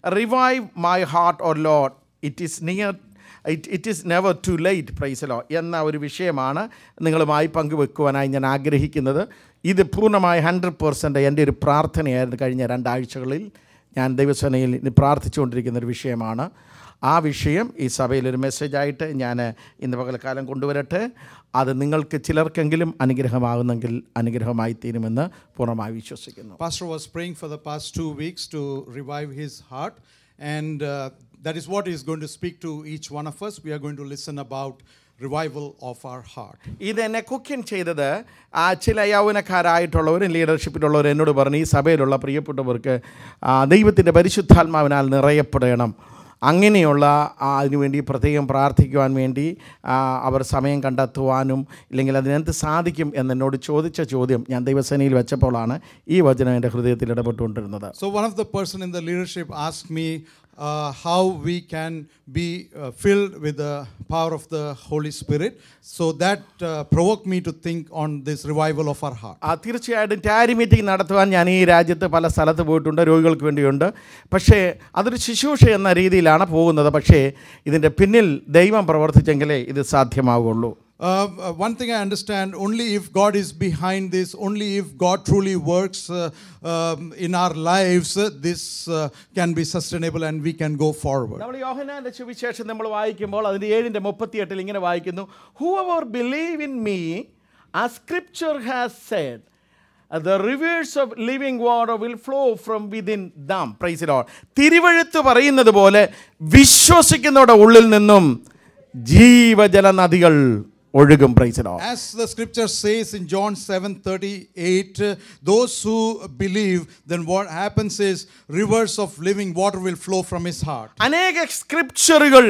Revive my heart O Lord it is near it it is never too late praise the Lord എന്ന ഒരു വിഷയമാണ് നിങ്ങളുമായി പങ്കുവെക്കുവാനായി ഞാൻ ആഗ്രഹിക്കുന്നത് ഇത് പൂർണ്ണമായി ഹൺഡ്രഡ് പേഴ്സൻ്റ് എൻ്റെ ഒരു പ്രാർത്ഥനയായിരുന്നു കഴിഞ്ഞ രണ്ടാഴ്ചകളിൽ ഞാൻ ദൈവസേനയിൽ ഇന്ന് പ്രാർത്ഥിച്ചുകൊണ്ടിരിക്കുന്ന ഒരു വിഷയമാണ് ആ വിഷയം ഈ സഭയിൽ ഒരു മെസ്സേജായിട്ട് ഞാൻ ഇന്ന് പകൽക്കാലം കൊണ്ടുവരട്ടെ അത് നിങ്ങൾക്ക് ചിലർക്കെങ്കിലും അനുഗ്രഹമാകുന്നെങ്കിൽ അനുഗ്രഹമായി തീരുമെന്ന് പൂർണ്ണമായി വിശ്വസിക്കുന്നു Pastor was praying for the past two weeks to revive his heart, and uh, that is what he's going to speak to each one of us. We are going to listen about revival of our heart. ഇത് എന്നെ കുക്കിൻ ചെയ്തത് ആ ചില യൗവനക്കാരായിട്ടുള്ളവരും ലീഡർഷിപ്പിലുള്ളവരും എന്നോട് പറഞ്ഞു ഈ സഭയിലുള്ള പ്രിയപ്പെട്ടവർക്ക് ആ, ദൈവത്തിൻ്റെ പരിശുദ്ധാത്മാവിനാൽ നിറയപ്പെടണം അങ്ങനെയുള്ള ആ, അതിനുവേണ്ടി പ്രത്യേകം പ്രാർത്ഥിക്കുവാൻ വേണ്ടി ആ, അവർ സമയം കണ്ടെത്തുവാനും ഇല്ലെങ്കിൽ അതിനെന്ത് സാധിക്കും എന്നോട് ചോദിച്ച ചോദ്യം ഞാൻ ദൈവസേനയിൽ വെച്ചപ്പോഴാണ് ഈ വചനം എൻ്റെ ഹൃദയത്തിൽ ഇടപെട്ടുകൊണ്ടിരുന്നത് So one of the person in the leadership asked me uh, how we can be uh, filled with the power of the Holy Spirit. So that uh, provoked me to think on this revival of our heart. ആ തീർച്ചയായിട്ടും ടാരി meeting നടത്തുവാൻ ഞാൻ ഈ രാജ്യത്ത് പല സ്ഥലത്ത് പോയിട്ടുണ്ട് രോഗികൾക്ക് വേണ്ടിയുണ്ട് പക്ഷേ അതൊരു ശുശ്രൂഷ എന്ന രീതിയിലാണ് പോകുന്നത് പക്ഷേ ഇതിൻ്റെ പിന്നിൽ ദൈവം പ്രവർത്തിച്ചെങ്കിലേ ഇത് സാധ്യമാവുള്ളൂ Uh, uh, one thing I understand only if God is behind this, only if God truly works uh, um, in our lives, uh, this uh, can be sustainable and we can go forward. നമ്മൾ യോഹനാന്റെ സുവിശേഷം നമ്മൾ വായിക്കുമ്പോൾ അതിൻ്റെ ഏഴിൻ്റെ മുപ്പത്തിയെട്ടിൽ ഇങ്ങനെ വായിക്കുന്നു whoever believe in me ah scripture has said the rivers of living water will flow from within them praise the Lord തിരുവഴുത്ത് പറയുന്നത് പോലെ വിശ്വസിക്കുന്നവരുടെ ഉള്ളിൽ നിന്നും ജീവജല നദികൾ ഒഴുകും പ്രൈസിലോ As the scripture says in John 7:38, uh, those who believe, then what happens is rivers of living water will flow from his heart. അനേക സ്ക്രിപ്ചറുകൾ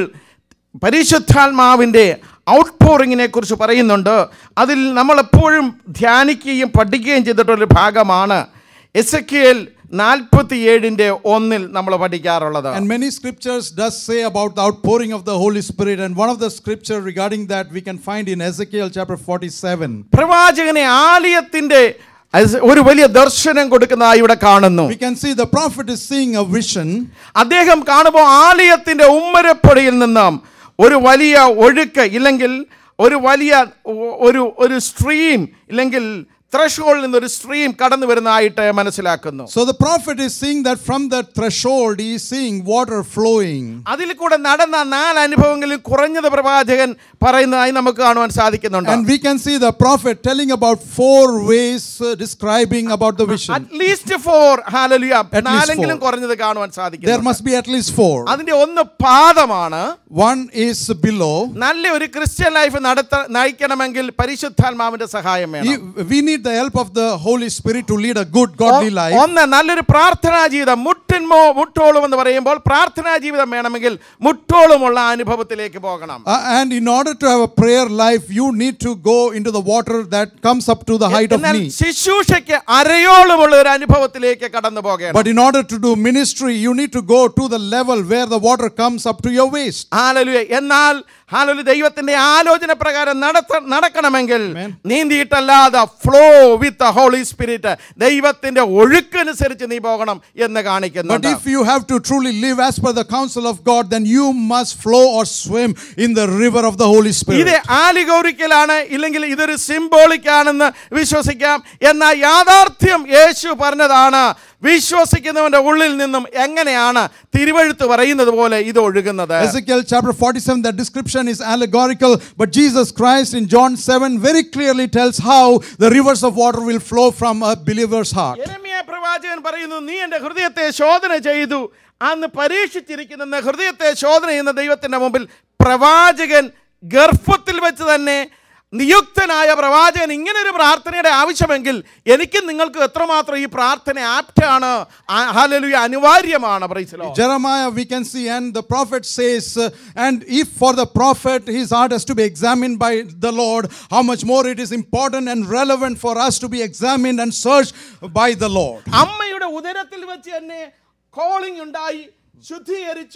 പരിശുദ്ധാത്മാവിൻ്റെ out പോറിങ്ങിനെ കുറിച്ച് പറയുന്നുണ്ട് അതിൽ നമ്മളെപ്പോഴും ധ്യാനിക്കുകയും പഠിക്കുകയും ചെയ്തിട്ടുള്ളൊരു ഭാഗമാണ് എസ് എ നാൽപ്പത്തി ഏഴിൻ്റെ ഒന്നിൽ നമ്മൾ പഠിക്കാറുള്ളത് And many scriptures does say about the outpouring of the Holy Spirit. And one of the scripture regarding that we can find in Ezekiel chapter 47. പ്രവാചകനെ ആലയത്തിൻ്റെ as- ഒരു വലിയ ദർശനം കൊടുക്കുന്നതായി ഇവിടെ കാണുന്നു We can see the prophet is seeing a vision. അദ്ദേഹം കാണുമ്പോൾ ആലയത്തിൻ്റെ ഉമ്മരപ്പടിയിൽ നിന്നും ഒരു വലിയ ഒഴുക്ക് ഇല്ലെങ്കിൽ ഒരു വലിയ ഒ- ഒരു ഒരു സ്ട്രീം ഇല്ലെങ്കിൽ ത്രഷോളിൽ നിന്നൊരു സ്ട്രീം കടന്നു വരുന്നതായിട്ട് മനസ്സിലാക്കുന്നു So the prophet is seeing that from the threshold he is seeing water flowing. അതിൽ കൂടെ നടന്ന നാല് അനുഭവങ്ങളിൽ കുറഞ്ഞത് പ്രവാചകൻ പറയുന്നതായി നമുക്ക് കാണുവാൻ സാധിക്കുന്നുണ്ട് And we can see the prophet telling about four ways uh, describing about the vision. At least four hallelujah least നാലെങ്കിലും four. കുറഞ്ഞത് കാണുവാൻ There സാധിക്കും must be at least four. അതിന്റെ ഒന്ന് പാദമാണ് One is below. നല്ല ഒരു ക്രിസ്ത്യൻ ലൈഫ് നടത്ത നയിക്കണമെങ്കിൽ പരിശുദ്ധാത്മാവിന്റെ സഹായം വേണം You- We need the help of the Holy Spirit to lead a good godly ഒ- life. ഒന്ന് നല്ലൊരു പ്രാർത്ഥനാ ജീവിതം മുട്ടിന്മോ മുട്ടോളും എന്ന് പറയുമ്പോൾ പ്രാർത്ഥനാ ജീവിതം വേണമെങ്കിൽ മുട്ടോളുമുള്ള അനുഭവത്തിലേക്ക് പോകണം Uh, and in order to have a prayer life, you need to go into the water that comes up to the height of എന്നാൽ knee. ശുശ്രൂഷയ്ക്ക് അരയോളമുള്ള ഒരു അനുഭവത്തിലേക്ക് കടന്നു പോകണം But in order to do ministry, you need to go to the level where the water comes up to your waist. ഹാലലുയ എന്നാൽ ഹാലലു ദൈവത്തിന്റെ ആലോചന പ്രകാരം നടത്ത നടക്കണമെങ്കിൽ Amen. നീന്തിയിട്ടല്ലാതെ ഫ്ലോ വിത്ത് ഹോളി സ്പിരിറ്റ് ദൈവത്തിന്റെ ഒഴുക്കനുസരിച്ച് നീ പോകണം എന്ന് But കാണിക്കുന്നുണ്ട് if you have to truly live as per the counsel of God, then you must flow or swim in the river of the Holy ഇത് Spirit. ആലിഗോറിക്കലാണ് ഇല്ലെങ്കിൽ ഇതൊരു സിംബോളിക് ആണെന്ന് വിശ്വസിക്കാം എന്നാൽ യാഥാർത്ഥ്യം യേശു പറഞ്ഞതാണ് വിശ്വസിക്കുന്നവന്റെ ഉള്ളിൽ നിന്നും എങ്ങനെയാണ് തിരുവഴുത്ത് പറയുന്നത് പോലെ ഇത് ഒഴുകുന്നത് Ezekiel chapter 47, that description is allegorical, but Jesus Christ in John 7 very clearly tells how the rivers of water will flow from a believer's heart. യെരമ്യാ പ്രവാചകൻ പറയുന്നു നീ എൻ്റെ ഹൃദയത്തെ ശോധന ചെയ്തു അന്ന് പരീക്ഷിച്ചിരിക്കുന്ന ഹൃദയത്തെ ശോധന ചെയ്യുന്ന ദൈവത്തിന്റെ മുമ്പിൽ പ്രവാചകൻ ഗർഭത്തിൽ വെച്ച് തന്നെ നിയുക്തനായ പ്രവാചകൻ ഇങ്ങനെ ഒരു പ്രാർത്ഥനയുടെ ആവശ്യമെങ്കിൽ എനിക്കും നിങ്ങൾക്ക് എത്രമാത്രം ഈ പ്രാർത്ഥന ആപ്റ്റാണ് ഹാലലുയ അനിവാര്യമാണ് പ്രൈസലോ Jeremiah, we can see, and the prophet says, uh, and if for the prophet his heart has to be examined by the Lord, how much more it is important and relevant for us to be examined and searched by the Lord. അമ്മയുടെ ഉദരത്തിൽ വെച്ച് തന്നെ calling ഉണ്ടായി ശുദ്ധീകരിച്ചു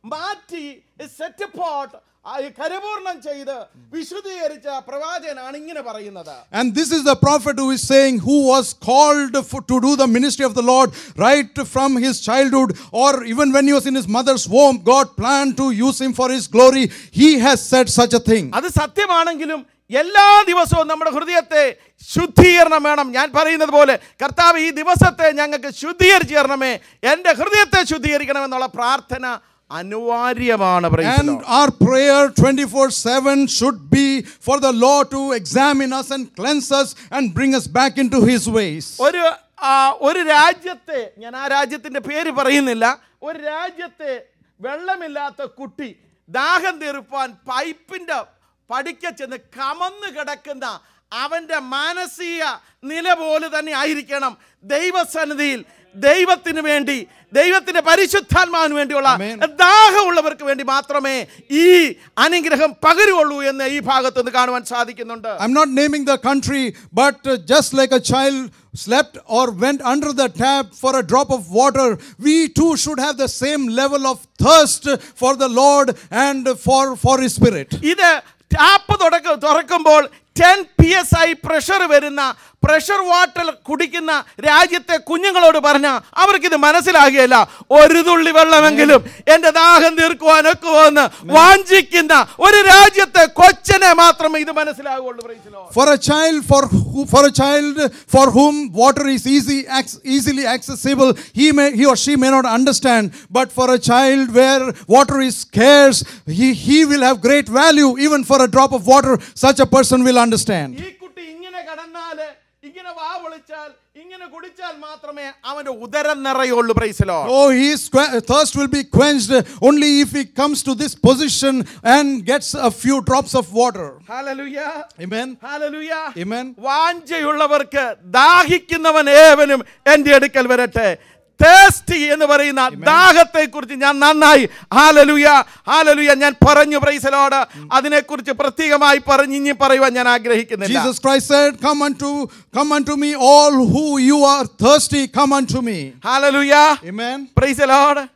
മാറ്റി set pot കരപൂർണം ചെയ്ത് വിശുദ്ധീകരിച്ച പ്രവാചകനാണ് ഇങ്ങനെ പറയുന്നത് And this is the prophet who is saying, who was called for, to do the ministry of the Lord right from his childhood, or even when he was in his mother's womb, God planned to use him for his glory. He has said such a thing. അത് സത്യമാണെങ്കിലും എല്ലാ ദിവസവും നമ്മുടെ ഹൃദയത്തെ ശുദ്ധീകരണം വേണം ഞാൻ പറയുന്നത് പോലെ കർത്താവ് ഈ ദിവസത്തെ ഞങ്ങൾക്ക് ശുദ്ധീകരിച്ചു തരണമേ എൻ്റെ ഹൃദയത്തെ ശുദ്ധീകരിക്കണമെന്നുള്ള പ്രാർത്ഥന അനിവാര്യമാണ് praise the And Lord. our prayer 24 7 should be for the Lord to examine us and cleanse us and bring us back into his ways. ഒരു ആ, ഒരു രാജ്യത്തെ ഞാൻ ആ രാജ്യത്തിൻ്റെ പേര് പറയുന്നില്ല ഒരു രാജ്യത്തെ വെള്ളമില്ലാത്ത കുട്ടി ദാഹം തീർപ്പാൻ പൈപ്പിൻ്റെ പടിക്ക ചെന്ന് കമന്ന് കിടക്കുന്ന അവൻ്റെ മാനസിക നില പോലെ തന്നെ ആയിരിക്കണം ദൈവസന്നിധിയിൽ ദൈവത്തിന് വേണ്ടി ദൈവത്തിന്റെ പരിശുദ്ധാത്മാവിന് വേണ്ടിയുള്ള Amen. ദാഹമുള്ളവർക്ക് വേണ്ടി മാത്രമേ ഈ അനുഗ്രഹം പകരുള്ളൂ എന്ന് ഈ ഭാഗത്ത് നിന്ന് കാണുവാൻ സാധിക്കുന്നുണ്ട് I'm not naming the country, but uh, just like a child slept or went under the tap for a drop of water, we too should have the same level of thirst for the Lord and for, for His Spirit. ഇത് tap തുടക്ക തുറക്കുമ്പോൾ ten P S I pressure വരുന്ന pressure water കുടിക്കുന്ന രാജ്യത്തെ കുഞ്ഞുങ്ങളോട് പറഞ്ഞ അവർക്കിത് മനസ്സിലാകുകയില്ല ഒരു തുള്ളി വെള്ളമെങ്കിലും എന്റെ ദാഹം തീർക്കുവാനൊക്കെ എന്ന് വാഞ്ചിക്കുന്ന ഒരു രാജ്യത്തെ കൊച്ചനെ മാത്രമേ ഇത് മനസ്സിലാകുള്ളൂ praise the Lord. For a child, for who, for a child for whom water is easy, ac- easily accessible, he may he or she may not understand. But for a child where water is scarce, he, he will have great value. Even for a drop of water, such a person will understand. ഈ കുട്ടി ഇങ്ങനെ കടന്നാല് ഇങ്ങനെ വാ വിളിച്ചാൽ ഇങ്ങനെ കുടിച്ചാൽ മാത്രമേ അവന്റെ ഉദരം നിറയുള്ളൂ പ്രൈസലോ Oh, his que- thirst will be quenched only if he comes to this position and gets a few drops of water. Hallelujah Amen. Hallelujah Amen. വാഞ്ചയുള്ളവർക്ക് ദാഹിക്കുന്നവൻ ഏവനും എൻ്റെ അടുക്കൽ വരട്ടെ തേസ്റ്റി എന്ന് പറയുന്ന ദാഹത്തെ കുറിച്ച് ഞാൻ നന്നായി ഹാലലുയ ഹാലലുയ ഞാൻ പറഞ്ഞു പ്രൈസലോട് അതിനെക്കുറിച്ച് പ്രത്യേകമായി പറഞ്ഞ് ഇനി പറയുവാൻ ഞാൻ ആഗ്രഹിക്കുന്നില്ല Jesus Christ said, Come unto, come unto me, all who you are thirsty, come unto me. Hallelujah Amen. പ്രൈസലോട്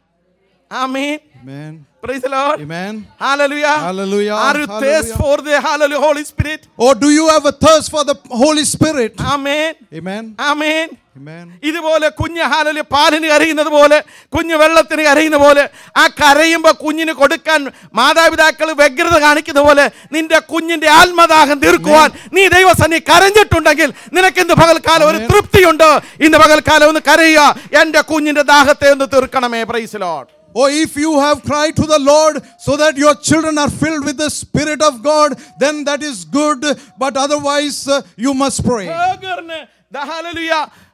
ആമീൻ Amen. പ്രൈസലോട് Amen. Hallelujah. Hallelujah. Are you Hallelujah. thirst for the hallelujah Holy Spirit? Or do you have a thirst for the Holy Spirit? Amen. Amen. Amen. Amen. ഇതുപോലെ കുഞ്ഞ് ഹാലല് പാലിന് കരയുന്നത് പോലെ കുഞ്ഞ് വെള്ളത്തിന് കരയുന്ന പോലെ ആ കരയുമ്പോൾ കുഞ്ഞിന് കൊടുക്കാൻ മാതാപിതാക്കൾ വ്യഗ്രത കാണിക്കുന്ന പോലെ നിന്റെ കുഞ്ഞിന്റെ ആത്മദാഹം തീർക്കുവാൻ നീ ദൈവസന്നി കരഞ്ഞിട്ടുണ്ടെങ്കിൽ നിനക്ക് ഇന്ന് പകൽക്കാലം ഒരു Amen. തൃപ്തിയുണ്ട് ഇന്ന് പകൽക്കാലം ഒന്ന് കരയുക എന്റെ കുഞ്ഞിന്റെ ദാഹത്തെ ഒന്ന് തീർക്കണമേ praise Lord Or if you have cried to the Lord so that your children are filled with the Spirit of God, then that is good. But otherwise, uh, you must pray. ഹേഗറിന് ദാ hallelujah.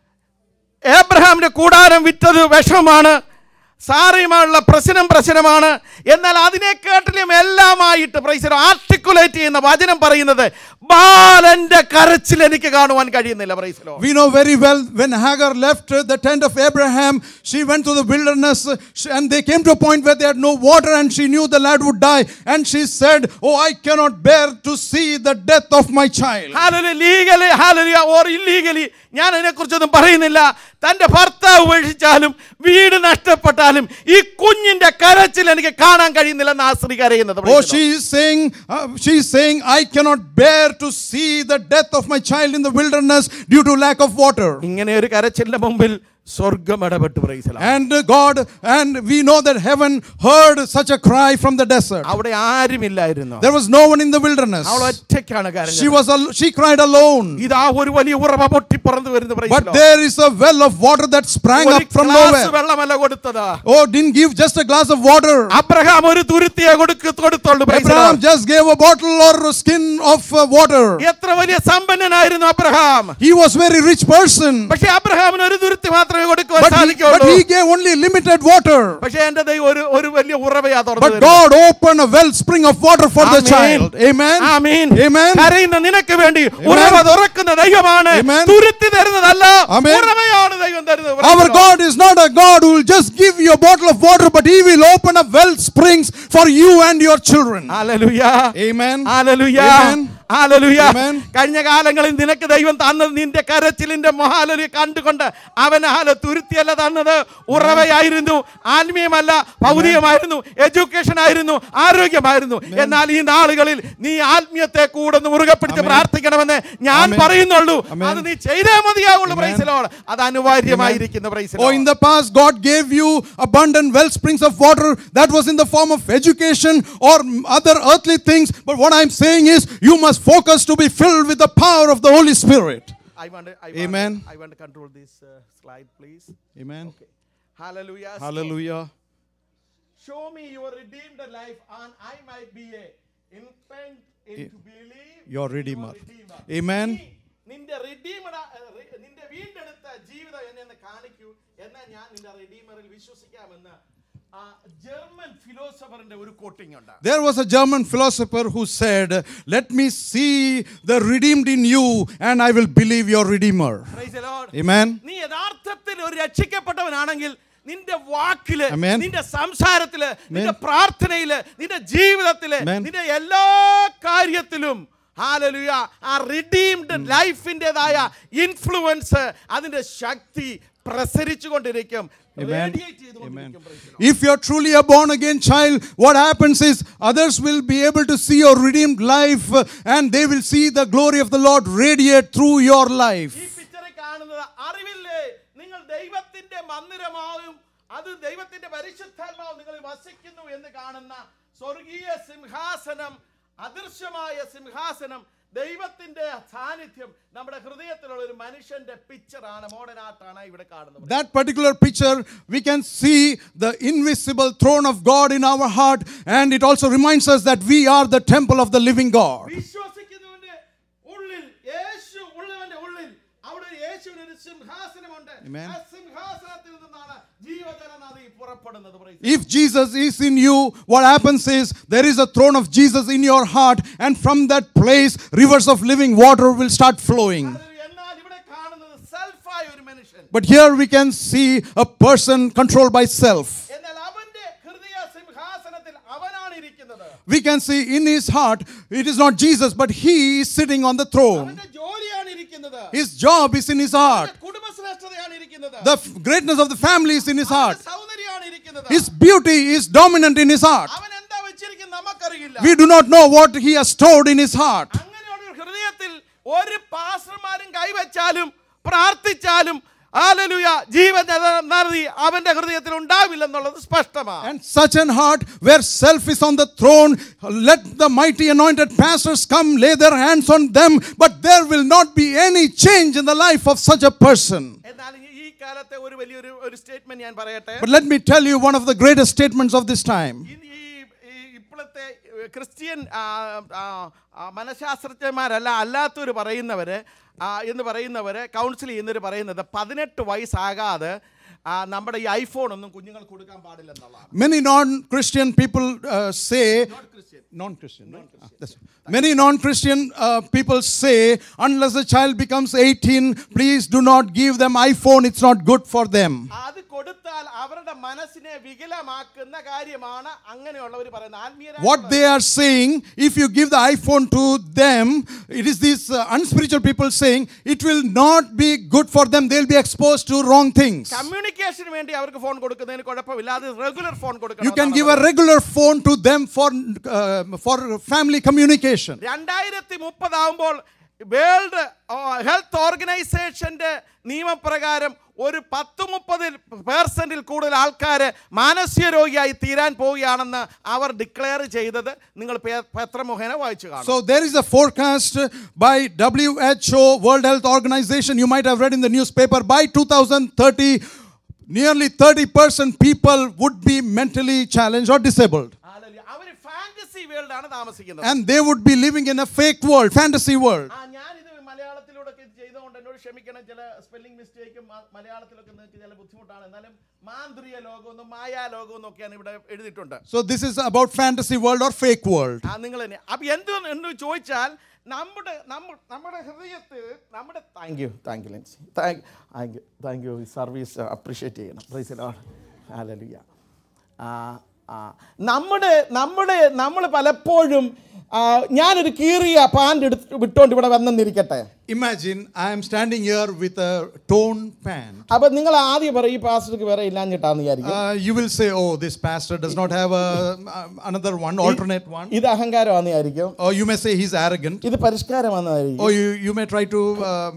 ഏബ്രഹാമിന്റെ കൂടാരം വിറ്റത് വിഷമാണ് സാറിയുമായുള്ള പ്രശ്നം പ്രശ്നമാണ് എന്നാൽ അതിനെക്കാട്ടിലും എല്ലാമായിട്ട് പ്രൈസർ articulate ചെയ്യുന്ന വചനം പറയുന്നത് ബാലന്റെ കരച്ചിൽ എനിക്ക് കാണുവാൻ കഴിയുന്നില്ല praise the Lord We know very well when Hagar left uh, the tent of Abraham, she went to the wilderness uh, sh- and they came to a point where they had no water and she knew the lad would die. And she said, Oh, I cannot bear to see the death of my child. Legally hallelujah or illegally ഞാൻ അതിനെക്കുറിച്ചൊന്നും പറയുന്നില്ല തന്റെ ഭർത്താവ് ഉപേക്ഷിച്ചാലും വീട് നഷ്ടപ്പെട്ടാലും ഈ കുഞ്ഞിന്റെ കരച്ചിൽ എനിക്ക് കാണാൻ കഴിയുന്നില്ലെന്ന് ആ സ്ത്രീ കരയുന്നത് Oh, she is saying, uh, she is saying, I cannot bear to see the death of my child in the wilderness due to lack of water. ഇങ്ങനെ ഒരു കരച്ചിലിന്റെ മുമ്പിൽ സ്വർഗം ഇടപെട്ട് പ്രൈസല And uh, God, and we know that heaven heard such a cry from the desert. അവിടെ ആരുമില്ലായിരുന്നു There was no one in the wilderness. അവൾ ഒറ്റയ്ക്കാണ് She കരഞ്ഞത് was, al- she cried alone. ഇതാ ഒരു വലിയ ഉറവ പൊട്ടി പറന്നു വരുന്നു praise But the Lord. there is a well of water that sprang ഒരു up from ഗ്ലാസ് nowhere. വെള്ളമല്ല കൊടുത്തത് Oh, didn't give just a glass of water. Abraham ഒരു തുരുത്തിയെ കൊടുക്ക കൊടുത്തുള്ളൂ praise the Abraham Lord. just gave a bottle or a skin of uh, water. എത്ര വലിയ സമ്പന്നനായിരുന്നു Abraham He was very rich person. പക്ഷെ അബ്രഹാമിന് ഒരു തുരുത്തി മാത്രമേ കൊടുക്കുവാൻ But he, but സാധിക്കുള്ളൂ he gave only limited water. പക്ഷെ എന്റെ ദൈവം ഒരു ഒരു വലിയ ഉറവയാ But തുറന്നു God opened a wellspring of water for the Amen. child. Amen. Amin Amen. കരയുന്ന നിനക്ക് വേണ്ടി ഉറവ തുറക്കുന്ന ദൈവമാണ് Amen. തുരുത്തി തരുന്നതല്ല Amen. ഉറവയാണ് ദൈവം തരുന്നത് Our God is not a God who will just give you a bottle of water, but He will open up well springs for you and your children. Hallelujah Amen. Hallelujah Amen. Hallelujah Amen. കഴിഞ്ഞ കാലങ്ങളിൽ നിനക്ക് ദൈവം തന്നത് നിന്റെ കരച്ചിലിന്റെ മഹാലലി കണ്ടുകൊണ്ട് അവൻ ഹാല തുരുത്തിയല്ല തന്നത് ഉറവയായിരുന്നു ആത്മീയമല്ല ഭൗതികമായിരുന്നു എഡ്യൂക്കേഷൻ ആയിരുന്നു ആരോഗ്യമായിരുന്നു എന്നാൽ ഈ നാളുകളിൽ നീ ആത്മീയത്തെ കൂടെ ഒന്ന് മുറുകെ പിടിച്ച് പ്രാർത്ഥിക്കണമെന്ന് ഞാൻ Amen. പറയുന്നുള്ളൂ Amen. അത് നീ ചെയ്തേ മതിയാവുള്ളൂ Amen. പ്രൈസിലോട് അത് അനിവാര്യമായിരിക്കുന്ന Oh, പ്രൈസിലോ in the past, God gave you abundant well springs of water that was in the form of education or other earthly things. But what I'm saying is, you must focus to be filled with the power of the Holy Spirit. I want, I want, Amen. I want to control this uh, slide, please. Amen. Okay. Hallelujah. Hallelujah. Show me your redeemed life, and I might be a infant in to believe Your in Redeemer. Redeemer. Amen. നീ നിന്റെ റിഡീമഡ നിന്റെ വീണ്ടെടുത്ത ജീവിതം എന്നെ ഒന്ന് കാണിക്കൂ എന്നാൽ ഞാൻ നിന്റെ റിഡീമറിൽ വിശ്വസിക്കാമെന്ന് ആ ജർമ്മൻ ഫിലോസഫറിന്റെ ഒരു കോട്ടിംഗ് ഉണ്ട് There was a German philosopher who said, Let me see the redeemed in you, and I will believe your Redeemer. Praise the Lord. Amen. നീ യഥാർത്ഥത്തിൽ ഒരു രക്ഷിക്കപ്പെട്ടവനാണെങ്കിൽ നിന്റെ വാക്കില് Amen. നിന്റെ സംസാരത്തില് നിന്റെ പ്രാർത്ഥനയില് നിന്റെ ജീവിതത്തില് Amen. നിന്റെ എല്ലാ കാര്യത്തിലും ഹാലലുയ ആ റിഡീംഡ് ലൈഫിൻ്റെതായ ഇൻഫ്ലുവൻസ് അതിന്റെ ശക്തി പ്രസരിച്ചു കൊണ്ടിരിക്കും Amen. radiate Amen. ചെയ്തുകൊണ്ടിരിക്കും. Praise the Lord. If you're truly a born again child, what happens is others will be able to see your redeemed life uh, and they will see the glory of the Lord radiate through your life. ഈ പിക്ചറിൽ കാണുന്നത് അറിവില്ലേ നിങ്ങൾ ദൈവത്തിന്റെ മന്ദിരമാവും അത് ദൈവത്തിന്റെ പരിശുദ്ധാത്മാവ് നിങ്ങൾ വസിക്കുന്നു എന്ന് കാണുന്ന സ്വർഗീയ സിംഹാസനം അദൃശ്യമായ സിംഹാസനം ദൈവത്തിന്റെ സാന്നിധ്യം നമ്മുടെ ഹൃദയത്തിലുള്ള ഒരു മനുഷ്യന്റെ പിക്ചറാണ് മോഡേൺ ആർട്ടാണ് ഇവിടെ കാണുന്നത് That particular picture, we can see the invisible throne of God in our heart, and it also reminds us that we are the temple of the living God. വിശ്വസിക്കുന്നവന്റെ ഉള്ളിൽ യേശു ഉള്ളവന്റെ ഉള്ളിൽ അവിടെ ഒരു യേശുവിന് ഒരു സിംഹാസനമുണ്ട് Amen. ആ സിംഹാസനത്തിൽ നിന്നാണ് ജീവജല നദി പുറപ്പെടുന്നത് Praise If Jesus is in you, what happens is there is a throne of Jesus in your heart, and from that place, rivers of living water will start flowing. Hallelujah. എന്നാൽ ഇവിടെ കാണുന്നത് സെൽഫായ ഒരു മനുഷ്യൻ But here we can see a person controlled by self. എന്നാൽ അവന്റെ ഹൃദയ സിംഹാസനത്തിൽ അവനാണ് ഇരിക്കുന്നത് We can see in his heart, it is not Jesus, but he is sitting on the throne. അവന്റെ ജോലിയാണ് ഇരിക്കുന്നത് His job is in his heart. അവന്റെ കുടുംബശ്രേഷ്ഠതയാണ് ഇരിക്കുന്നത് The f- greatness of the family is in his heart. അവന്റെ സൗന്ദര്യമാണ് ഇരിക്കുന്നത് His beauty is dominant in his heart. അവൻ എന്താ വെച്ചിരിക്കുന്നത് നമുക്കറിയില്ല We do not know what he has stored in his heart. അങ്ങനെയുള്ള ഒരു ഹൃദയത്തിൽ ഒരു പാസ്റ്റർമാരും കൈവച്ചാലും പ്രാർത്ഥിച്ചാലും ആലലുയ ജീവൻ നദി അവന്റെ ഹൃദയത്തിൽ ഉണ്ടാവില്ലെന്നുള്ളത് സ്പഷ്ടമാണ് And such an heart where self is on the throne, let the mighty anointed pastors come, lay their hands on them, but there will not be any change in the life of such a person. എന്നാൽ ഈ- ഈ കാലത്തെ ഒരു വലിയൊരു ഒരു statement ഞാൻ പറയട്ടെ But let me tell you one of the greatest statements of this time. ഈ ഈ- ഈ ഇപ്പോഴത്തെ ഏഹ്, ക്രിസ്ത്യൻ ആ, ആ, ആ, മനഃശാസ്ത്രജ്ഞന്മാരല്ല അല്ലാത്തവർ പറയുന്നവര് ആ, എന്ന് പറയുന്നവര് കൗൺസിൽ ചെയ്യുന്നവർ പറയുന്നത് പതിനെട്ട് വയസ്സാകാതെ ആ, നമ്മുടെ ഈ ഐഫോൺ ഒന്നും കുഞ്ഞുങ്ങൾക്ക് കൊടുക്കാൻ പാടില്ലെന്നുള്ളതാണ് Many non Christian people uh, say, non Christian, many non Christian uh, people say, unless a child becomes 18, please do not give them iPhone, it's not good for them. അത് കൊടുത്താൽ അവരുടെ മനസ്സിനെ വികലമാക്കുന്ന കാര്യമാണ് അങ്ങനെയുള്ളവർ പറയുന്നത് ആത്മീയ What they are saying, if you give the iPhone to them, it is these uh, unspiritual people saying it will not be good for them. They'll be exposed to wrong things. കമ്മ്യൂണിക്കേഷന് വേണ്ടി അവർക്ക് phone കൊടുക്കുന്നതിന് കുഴപ്പമില്ല അത് regular phone You കൊടുക്കണം can give a regular phone to them for uh, for family communication. രണ്ടായിരത്തി മുപ്പതാവുമ്പോൾ world health ഓർഗനൈസേഷന്റെ നിയമപ്രകാരം ഒരു പത്ത് മുപ്പത് പേഴ്സൻറ്റിൽ കൂടുതൽ ആൾക്കാർ മാനസിക രോഗിയായി തീരാൻ പോവുകയാണെന്ന് അവർ ഡിക്ലെയർ ചെയ്തത് നിങ്ങൾ പേ- പത്രമുഖേന വായിച്ചു കാണും So there is a forecast by WHO, World Health Organization. You might have read in the newspaper by 2030, nearly 30% people would be mentally challenged or disabled. അവർ ഫാന്റസി വേൾഡ് ആണ് താമസിക്കുന്നത് And they would be living in a fake world, fantasy world. ആ ഞാനിത് മലയാളത്തിലൂടെ ഒക്കെ ഇത് ചെയ്തുകൊണ്ട് എന്നോട് ക്ഷമിക്കണം ചില സ്പെല്ലിംഗ് മിസ്റ്റേക്കും മലയാളത്തിലൊക്കെ നിങ്ങൾക്ക് ചില ബുദ്ധിമുട്ടാണ് എന്നാലും മാന്ത്രിക ലോകമെന്നും മായാ ലോകമെന്നും ഒക്കെയാണ് ഇവിടെ എഴുതിയിട്ടുണ്ട് So this is about fantasy world or fake world. ആ നിങ്ങൾ തന്നെ അപ്പം എന്ത് എന്ന് ചോദിച്ചാൽ നമ്മുടെ നമ്മ നമ്മുടെ ഹൃദയത്തിൽ നമ്മുടെ thank you thank you Lency thank thank you thank you service appreciate ചെയ്യണം പ്രൈസ് ഹാലലുയ ആ ആ നമ്മുടെ നമ്മുടെ നമ്മൾ പലപ്പോഴും ആ, ഞാനൊരു കീറിയ പാൻറ് എടുത്ത് വിട്ടുകൊണ്ട് ഇവിടെ വന്നെന്നിരിക്കട്ടെ Imagine I am standing here with a torn pant. അപ്പം നിങ്ങൾ ആദ്യം പറയും ഈ പാസ്റ്റർക്ക് വേറെ ഇല്ലാഞ്ഞിട്ടാന്ന് വിചാരിക്കും Uh, you will say, oh, this pastor does not have a, uh, another one, alternate one. ഇത് അഹങ്കാരമാണെന്ന് വിചാരിക്കും Or you may say he's arrogant. ഇത് പരിഷ്കാരമാണെന്നായിരിക്കും Or you, you may try to um,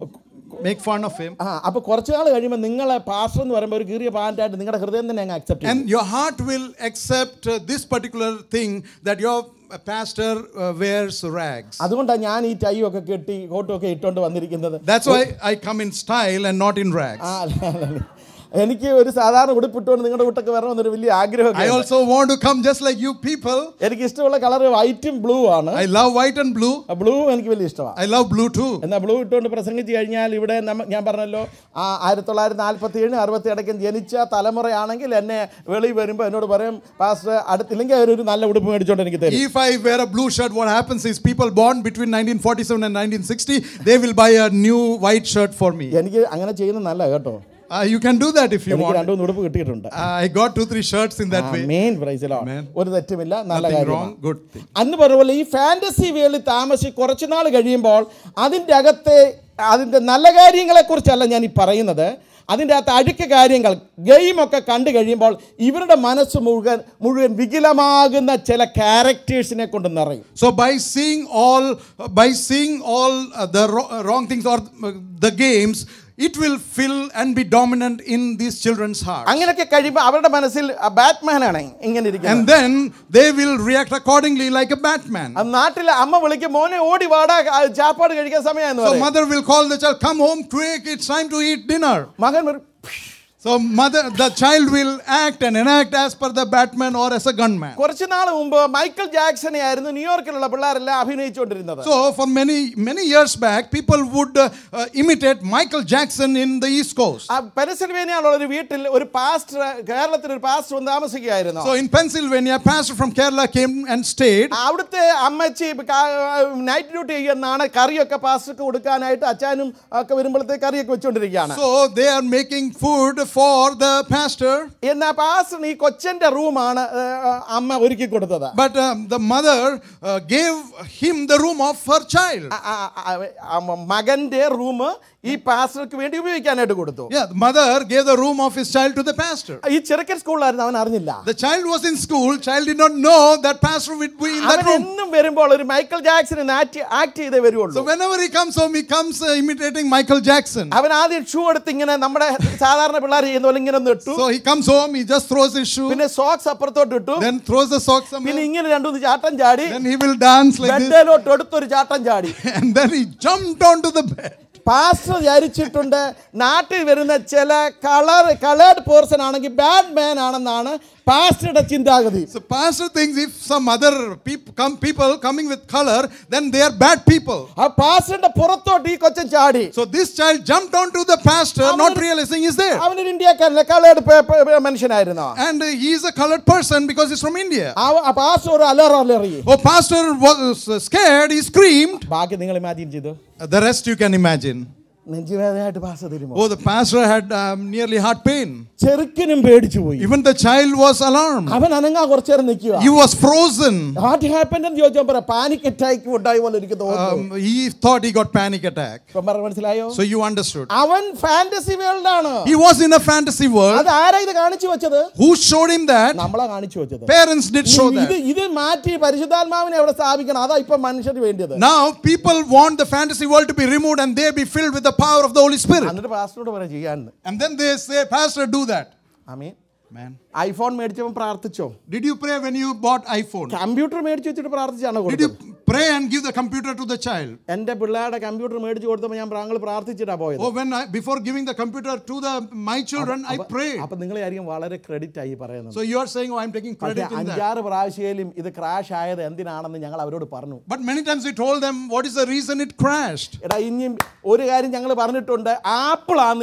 make fun of him. ആ അപ്പൊ കുറച്ച് നാൾ കഴിയുമ്പോൾ നിങ്ങളെ pastor എന്ന് പറയുമ്പോൾ ഒരു കീറിയ പാൻറ്റായിട്ട് നിങ്ങളുടെ ഹൃദയം തന്നെ അങ്ങ് അക്സെപ്റ്റ് ചെയ്യും And your heart will accept uh, this particular thing that your uh, pastor uh, wears rags. അതുകൊണ്ടാണ് ഞാൻ ഈ ടൈ ഒക്കെ കെട്ടി കോട്ടും ഒക്കെ ഇട്ടുകൊണ്ട് വന്നിരിക്കുന്നത് That's why I come in style and not in rags. ആ, അല്ല, അല്ല, അല്ല. എനിക്ക് ഒരു സാധാരണ ഉടുപ്പിട്ടുകൊണ്ട് നിങ്ങളുടെ വീട്ടൊക്കെ വരണമെന്നൊരു വലിയ ആഗ്രഹമൊക്കെ I ഉണ്ട്. also want to come just like you people. എനിക്ക് ഇഷ്ടമുള്ള കളർ വൈറ്റും ബ്ലൂ ആണ് I love white and blue. Blue എനിക്ക് വലിയ ഇഷ്ടമാണ് I love blue too. എന്നാൽ ബ്ലൂ ഇട്ടുകൊണ്ട് പ്രസംഗിച്ച് കഴിഞ്ഞാൽ ഇവിടെ നമ്മ ഞാൻ പറഞ്ഞല്ലോ ആ ആയിരത്തി തൊള്ളായിരത്തി നാൽപ്പത്തി ഏഴ് അറുപത്തി ഇടയ്ക്കും ജനിച്ച തലമുറയാണെങ്കിൽ എന്നെ വെളിയിൽ വരുമ്പോൾ എന്നോട് പറയും പാസ്റ്റർ അടുത്തില്ലെങ്കിൽ അവരൊരു നല്ല ഉടുപ്പ് മേടിച്ചോണ്ട് എനിക്ക് തരും If I wear a blue shirt, what happens is people born between 1947 and 1960, they will buy a new white shirt for me. എനിക്ക് അങ്ങനെ ചെയ്യുന്നത് നല്ല കേട്ടോ Uh, you can do that if you എനിക്ക് want. രണ്ടു മൂന്ന് ഉടുപ്പ് കിട്ടിയിട്ടുണ്ട് I got two, three shirts in that way. മെയിൻ പ്രൈസിലോ Amen. ഒരു തെറ്റുമില്ല നല്ല Nothing കാര്യമാണ് wrong, good thing. അന്ന് പറഞ്ഞ പോലെ ഈ ഫാന്റസി വേൾഡിൽ താമസിച്ച് കുറച്ച് നാൾ കഴിയുമ്പോൾ അതിൻ്റെ അകത്തെ അതിൻ്റെ നല്ല കാര്യങ്ങളെക്കുറിച്ചല്ല ഞാൻ ഈ പറയുന്നത് അതിൻ്റെ അകത്ത് അഴുക്ക് കാര്യങ്ങൾ ഗെയിമൊക്കെ കണ്ടു കഴിയുമ്പോൾ ഇവരുടെ മനസ്സ് മുഴുവൻ മുഴുവൻ വികലമാകുന്ന ചില ക്യാരക്ടേഴ്സിനെ കൊണ്ട് നിറയും So by seeing all, by seeing all uh, the wro- uh, wrong things or uh, the games, it will fill and be dominant in these children's hearts. അങ്ങനെയൊക്കെ കഴിയുമ്പോൾ അവരുടെ മനസ്സിൽ ബാറ്റ്മാനാണ് ഇങ്ങനെ ഇരിക്കുന്നത് And then they will react accordingly like a Batman. അത് നാട്ടിലെ അമ്മ വിളിക്കും മോനെ ഓടി വാടാ ആ, ചാപ്പാട് കഴിക്കാൻ സമയമെന്ന് So പറയും mother will call the child, come home quick, it's time to eat dinner. മകൻ പറയും, So mother, the child will act and enact as per the Batman or as a gunman. കുറച്ച് നാൾ മുമ്പ് മൈക്കിൾ ജാക്സനെ ആയിരുന്നു ന്യൂയോർക്കിലുള്ള പിള്ളേരെല്ലാം അഭിനയിച്ചുകൊണ്ടിരുന്നത് So for many many years back, people would uh, uh, imitate Michael Jackson in the East Coast. ആ പെൻസിൽവേനിയുള്ള ഒരു വീട്ടിൽ ഒരു pastor കേരളത്തിൽ ഒരു പാസ്റ്റർ വന്ന് താമസിക്കുകയായിരുന്നു So in Pennsylvania, a pastor from Kerala came and stayed. അവിടുത്തെ അമ്മച്ചി നൈറ്റ് ഡ്യൂട്ടി ചെയ്യുന്നതാണ് കറിയൊക്കെ പാസ്റ്റർക്ക് കൊടുക്കാനായിട്ട് അച്ഛനും ഒക്കെ വരുമ്പോഴത്തേക്ക് കറിയൊക്കെ വെച്ചുകൊണ്ടിരിക്കുകയാണ് So they are making food for the pastor. എന്നാ പാസ്റ്റർ ഈ കൊച്ചന്റെ റൂമാണ് അമ്മ ഒരുക്കി കൊടുത്തത് But um, the mother uh, gave him the room of her child. ആ, ആ, ആ, ആ, മകന്റെ റൂം ഈ പാസ്റ്റർക്ക് വേണ്ടി ഉപയോഗിക്കാനായിട്ട് കൊടുത്തു Yeah, the mother gave the room of his child to the pastor. ഈ ചെറുക്കൻ സ്കൂളിലായിരുന്നു അവൻ അറിഞ്ഞില്ല The child was in school. Child did not know that pastor would be in that അവൻ room. എന്നും വരുമ്പോൾ ഒരു മൈക്കിൾ ജാക്സനെ ആക്ട് ചെയ്തേ വരുള്ളൂ So whenever he comes home, he comes uh, imitating Michael Jackson. അവൻ ആദ്യം ഷൂ എടുത്ത് ഇങ്ങനെ നമ്മുടെ സാധാരണ പിള്ളേർ ചെയ്യുന്ന പോലെ ഇങ്ങനെ ഒന്ന് ഇട്ടു So he comes home, he just throws his shoe, പിന്നെ സോക്സ് അപ്പുറത്തോട്ട് ഇട്ടു then throws the socks പിന്നെ somewhere, ഇങ്ങനെ രണ്ടു ചാട്ടം ചാടി then he will dance like this, ബെഡിലോട്ട് എടുത്തൊരു ചാട്ടം ചാടി and then he jumped onto the bed. Pastor വിചാരിച്ചിട്ടുണ്ട് നാട്ടിൽ വരുന്ന ചില കളർ കളേർഡ് പേഴ്സൺ ആണെങ്കിൽ ബാഡ് മാൻ ആണെന്നാണ് പാസ്റ്ററുടെ ചിന്താഗതി So pastor thinks if some other peop- come people coming with color, then they are bad people. ആ പാസ്റ്ററിന്റെ പുറത്തോട്ട് ഈ കൊച്ചൻ ചാടി So this child jumped onto the pastor, not realizing he's there. അവനൊരു ഇന്ത്യക്കാരല്ല കളേർഡ് മനുഷ്യനായിരുന്നു And uh, he is a colored person because he's from India. ആ- ആ pastor ഒരു അലറ അലറി Oh, pastor was uh, scared, he screamed. ബാക്കി നിങ്ങൾ imagine ചെയ്തു Uh, The rest you can imagine. നെഞ്ചുവേദനയായിട്ട് പാസ്റ്റർ തരുമോ Oh, the pastor had um, nearly heart pain. ചെറുക്കനും പേടിച്ചു പോയി Even the child was alarmed. അവൻ അനങ്ങാ കുറച്ചേരം നിൽക്കുക He was frozen. What happen എന്ന് ചോദിച്ചാൽ പറ പാനിക് അറ്റാക്ക് ഉണ്ടായി പോലെ എനിക്ക് തോന്നുന്നു Um, he thought he got panic attack. ഇപ്പം പറഞ്ഞ മനസ്സിലായോ So you understood. അവൻ ഫാന്റസി വേൾഡ് ആണ് He was in a fantasy world. അത് ആരാ ഇത് കാണിച്ചു വെച്ചത് Who showed him that? നമ്മളെ കാണിച്ചു വെച്ചത് Parents did show ഇത് that. ഇത് മാറ്റി പരിശുദ്ധാത്മാവിനെ അവിടെ സ്ഥാപിക്കണം അതാ ഇപ്പൊ മനുഷ്യന് വേണ്ടിയത് Now people want the fantasy world to be removed and they be filled with the power of the Holy Spirit. എന്നിട്ട് പാസ്റ്ററോട് പറയാം ചെയ്യാന്ന് And then they say, Pastor, do that. Amen Man. IPhone മേടിച്ചപ്പോൾ പ്രാർത്ഥിച്ചോ Did you pray when you bought iPhone? Computer മേടിച്ച് വെച്ചിട്ട് പ്രാർത്ഥിച്ചാണോ Did you കൊടുത്തത് pray and give the computer to the child? എന്റെ പിള്ളേരുടെ കമ്പ്യൂട്ടർ മേടിച്ച് കൊടുത്തപ്പോൾ ഞാൻ പ്രാങ്ങൾ പ്രാർത്ഥിച്ചിട്ടാ പോയത് Oh, when I, before giving the computer to the my children, I prayed. അപ്പൊ നിങ്ങൾ ആയിരിക്കും വളരെ ക്രെഡിറ്റ് ആയി പറയുന്നത് So you are saying, oh, I'm taking പക്ഷേ credit in that. അഞ്ചാറ് പ്രാവശ്യം ഇത് ക്രാഷ് ആയത് എന്തിനാണെന്ന് ഞങ്ങൾ അവരോട് പറഞ്ഞു But many times we told them what is the reason it crashed. എടാ ഇനിയും ഒരു കാര്യം ഞങ്ങൾ പറഞ്ഞിട്ടുണ്ട് ആപ്പിൾ ആന്നേലും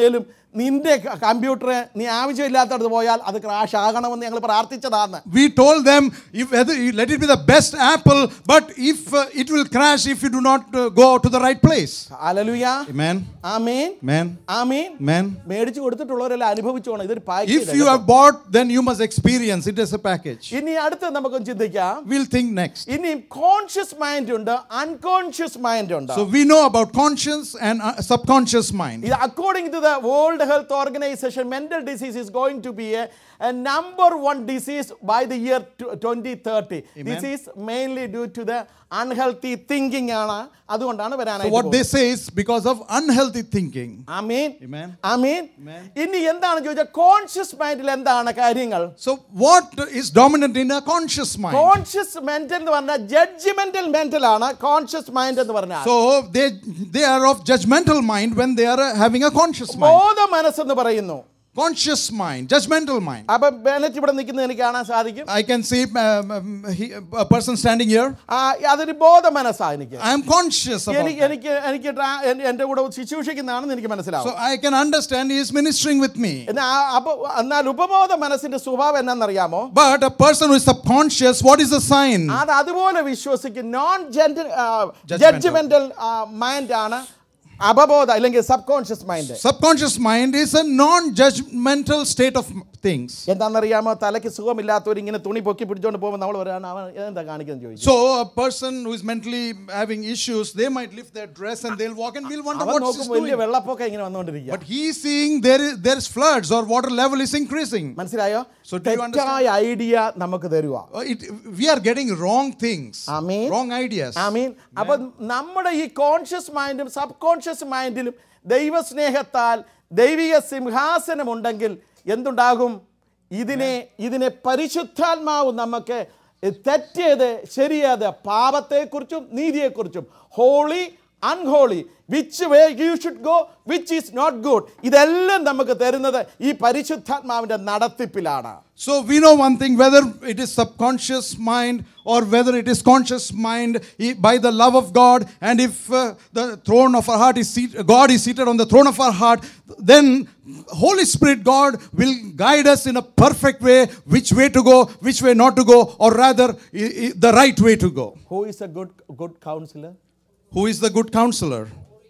നിന്റെ കമ്പ്യൂട്ടർ നീ ആവശ്യമില്ലാത്തടത്ത് പോയാൽ അത് ക്രാഷ് ആകണമെന്ന് ഞങ്ങൾ പ്രാർത്ഥിച്ചതാണ് We told them, if whether, let it be the best apple, but if uh, it will crash if you do not uh, go to the right place. Hallelujah Amen. Amen Amen. Amen Amen. മേടിച്ചു കൊടുത്തിട്ടുള്ളവരെല്ലാം അനുഭവിച്ചോണം ഇതൊരു If package you have bought, then you must experience it as a package. ഇനി അടുത്ത് നമുക്കൊന്ന് ചിന്തിക്കാം We'll think next. ഇനി conscious mind ഉണ്ട് അൺകോൺഷ്യസ് മൈൻഡ് ഉണ്ട് So we know about conscious and uh, subconscious mind. ഇത് according to the World Health Organization mental disease is going to be a number one disease by the year twenty thirty this is mainly due to the unhealthy thinking ആണ് അതുകൊണ്ടാണ് So what വരാനായിട്ട് they say is because of unhealthy thinking. Amin Amen. Amin Amen. ഇനി എന്താണ് ചോദിച്ചാൽ conscious മൈൻഡിൽ എന്താണ് കാര്യങ്ങൾ So what is dominant in a conscious mind? Conscious mental എന്ന് പറഞ്ഞാൽ ജഡ്ജ്മെന്റൽ മെന്റൽ ആണ് കോൺഷ്യസ് മൈൻഡ് എന്ന് പറഞ്ഞാൽ So they they are of judgmental mind when they are uh, having a conscious mind. ബോധ മനസ്സെന്ന് പറയുന്നു Conscious mind, judgmental mind. അപ്പൊ Bennett ഇവിടെ നിൽക്കുന്നത് എനിക്ക് കാണാൻ സാധിക്കും I can see um, um, he, a person standing here. ആ, അതൊരു ബോധ മനസ്സാ എനിക്ക് I am conscious about എനിക്ക് that. എനിക്ക് എനിക്ക് ട്രാ- എൻ- എന്റെ കൂടെ ശുശ്രൂഷിക്കുന്നതാണെന്ന് എനിക്ക് മനസ്സിലാവും So I can understand he is ministering with me. എന്നാ ആ- അപ്പൊ എന്നാൽ ഉപബോധ മനസ്സിന്റെ സ്വഭാവം എന്നാണെന്നറിയാമോ But a person who is subconscious, what is the sign? അത് അതുപോലെ വിശ്വസിക്കും non gentle Judgmental. Judgmental mind ആണ് അപബോധ അല്ലെങ്കിൽ subconscious mind Subconscious mind is a non-judgmental state of things. എന്താണെന്നറിയാമോ തലയ്ക്ക് സുഖമില്ലാത്തവർ ഇങ്ങനെ തുണി പൊക്കി പിടിച്ചോണ്ട് പോകുമ്പോൾ നമ്മൾ ഒരാണ് അവൻ എന്താ കാണിക്കുന്നത് ചോദിച്ചു So a person who is mentally having issues, they might lift their dress and they'll walk and we'll wonder അവൻ what he's നോക്കുമ്പോൾ വലിയ doing. വെള്ളപ്പൊക്കം ഇങ്ങനെ വന്നുകൊണ്ടിരിക്കുക But he is seeing there is there is floods or water level is increasing. മനസ്സിലായോ So do you തെറ്റായ idea നമുക്ക് തരുക Uh, it, we are getting wrong things, Amen. wrong ideas. I mean അപ്പൊ നമ്മുടെ ഈ കോൺഷ്യസ് മൈൻഡും subconscious മൈൻഡിലും ദൈവസ്നേഹത്താൽ ദൈവിക സിംഹാസനമുണ്ടെങ്കിൽ എന്തുണ്ടാകും ഇതിനെ ഇതിനെ പരിശുദ്ധാത്മാവ് നമുക്ക് തെറ്റേത് ശരിയേത് പാപത്തെക്കുറിച്ചും നീതിയെക്കുറിച്ചും holy unholy which way you should go which is not good ഇതെല്ലാം നമുക്ക് തരുന്നത് ഈ പരിശുദ്ധാത്മാവിന്റെ നടത്തിപ്പിലാണ് So we know one thing whether it is subconscious mind or whether it is conscious mind i- by the love of God, and if uh, the throne of our heart is seated, God is seated on the throne of our heart, then Holy Spirit God will guide us in a perfect way, which way to go, which way not to go, or rather i- i- the right way to go. Who is a good good counsellor Who is the good counselor?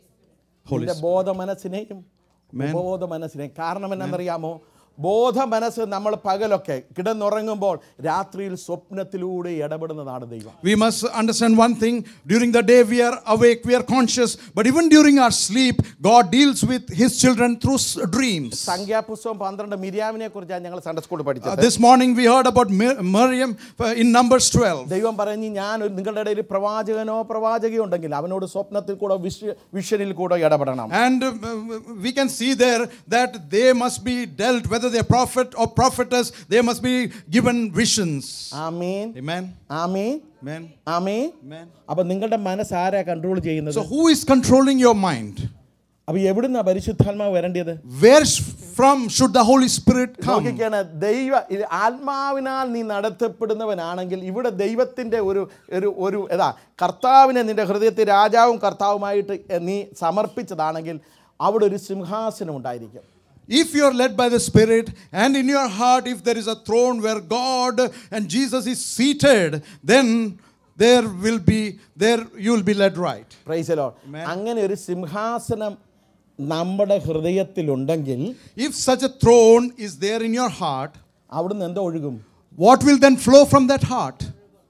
Holy നിന്റെ Spirit. ബോധ മനസ്സിനെയും Amen. ഉപബോധ മനസ്സിനെയും കാരണം എന്നറിയാമോ ബോധ മനസ്സ് നമ്മൾ പകലൊക്കെ കിടന്നുറങ്ങുമ്പോൾ രാത്രിയിൽ സ്വപ്നത്തിലൂടെ ഇടപെടുന്നതാണ് ദൈവം We must understand one thing during the day we are awake, we are conscious, but even during our sleep, God deals with His children through s- dreams. സംഖ്യാപുസ്തകം പന്ത്രണ്ട് മിരിയാമിനെ കുറിച്ചാണ് ഞങ്ങൾ സൺഡേ സ്കൂളിൽ Uh, പഠിച്ചത് this morning we heard about Mir- Miriam uh, in Numbers 12. ദൈവം പറഞ്ഞ് ഞാൻ ഒരു- നിങ്ങളുടെ ഇടയിൽ പ്രവാചകനോ പ്രവാചകയോ ഉണ്ടെങ്കിൽ അവനോട് സ്വപ്നത്തിൽ കൂടെ വിഷ വിഷനിൽ കൂടെ ഇടപെടണം And uh, we can see there that they must be dealt, whether they are prophet or prophetess, they must be given visions. Amin Amen. Amin Amen. Amin Amen. അപ്പൊ നിങ്ങളുടെ മനസ്സ് ആരാ കൺട്രോൾ ചെയ്യുന്നത് So, who is controlling your mind? അപ്പൊ എവിടുന്നാ പരിശുദ്ധാത്മാവ് വരേണ്ടത് Where sh- from should the Holy Spirit come? നോക്കിക്കാണ് ദൈവ ഇത് ആത്മാവിനാൽ നീ നടത്തപ്പെടുന്നവനാണെങ്കിൽ ഇവിടെ ദൈവത്തിൻ്റെ ഒരു ഒരു ഒരു ഏതാ കർത്താവിനെ നിന്റെ ഹൃദയത്തിൽ രാജാവും കർത്താവുമായിട്ട് നീ സമർപ്പിച്ചതാണെങ്കിൽ അവിടെ ഒരു സിംഹാസനം ഉണ്ടായിരിക്കും If you are led by the Spirit, and in your heart, if there is a throne where God and Jesus is seated, then there will be, there you will be led right. Praise the Lord Amen. അങ്ങനെ ഒരു സിംഹാസനം നമ്മുടെ ഹൃദയത്തിലുണ്ടെങ്കിൽ If such a throne is there in your heart, അവിടുന്ന് എന്തോ ഒഴുകും what will then flow from that heart?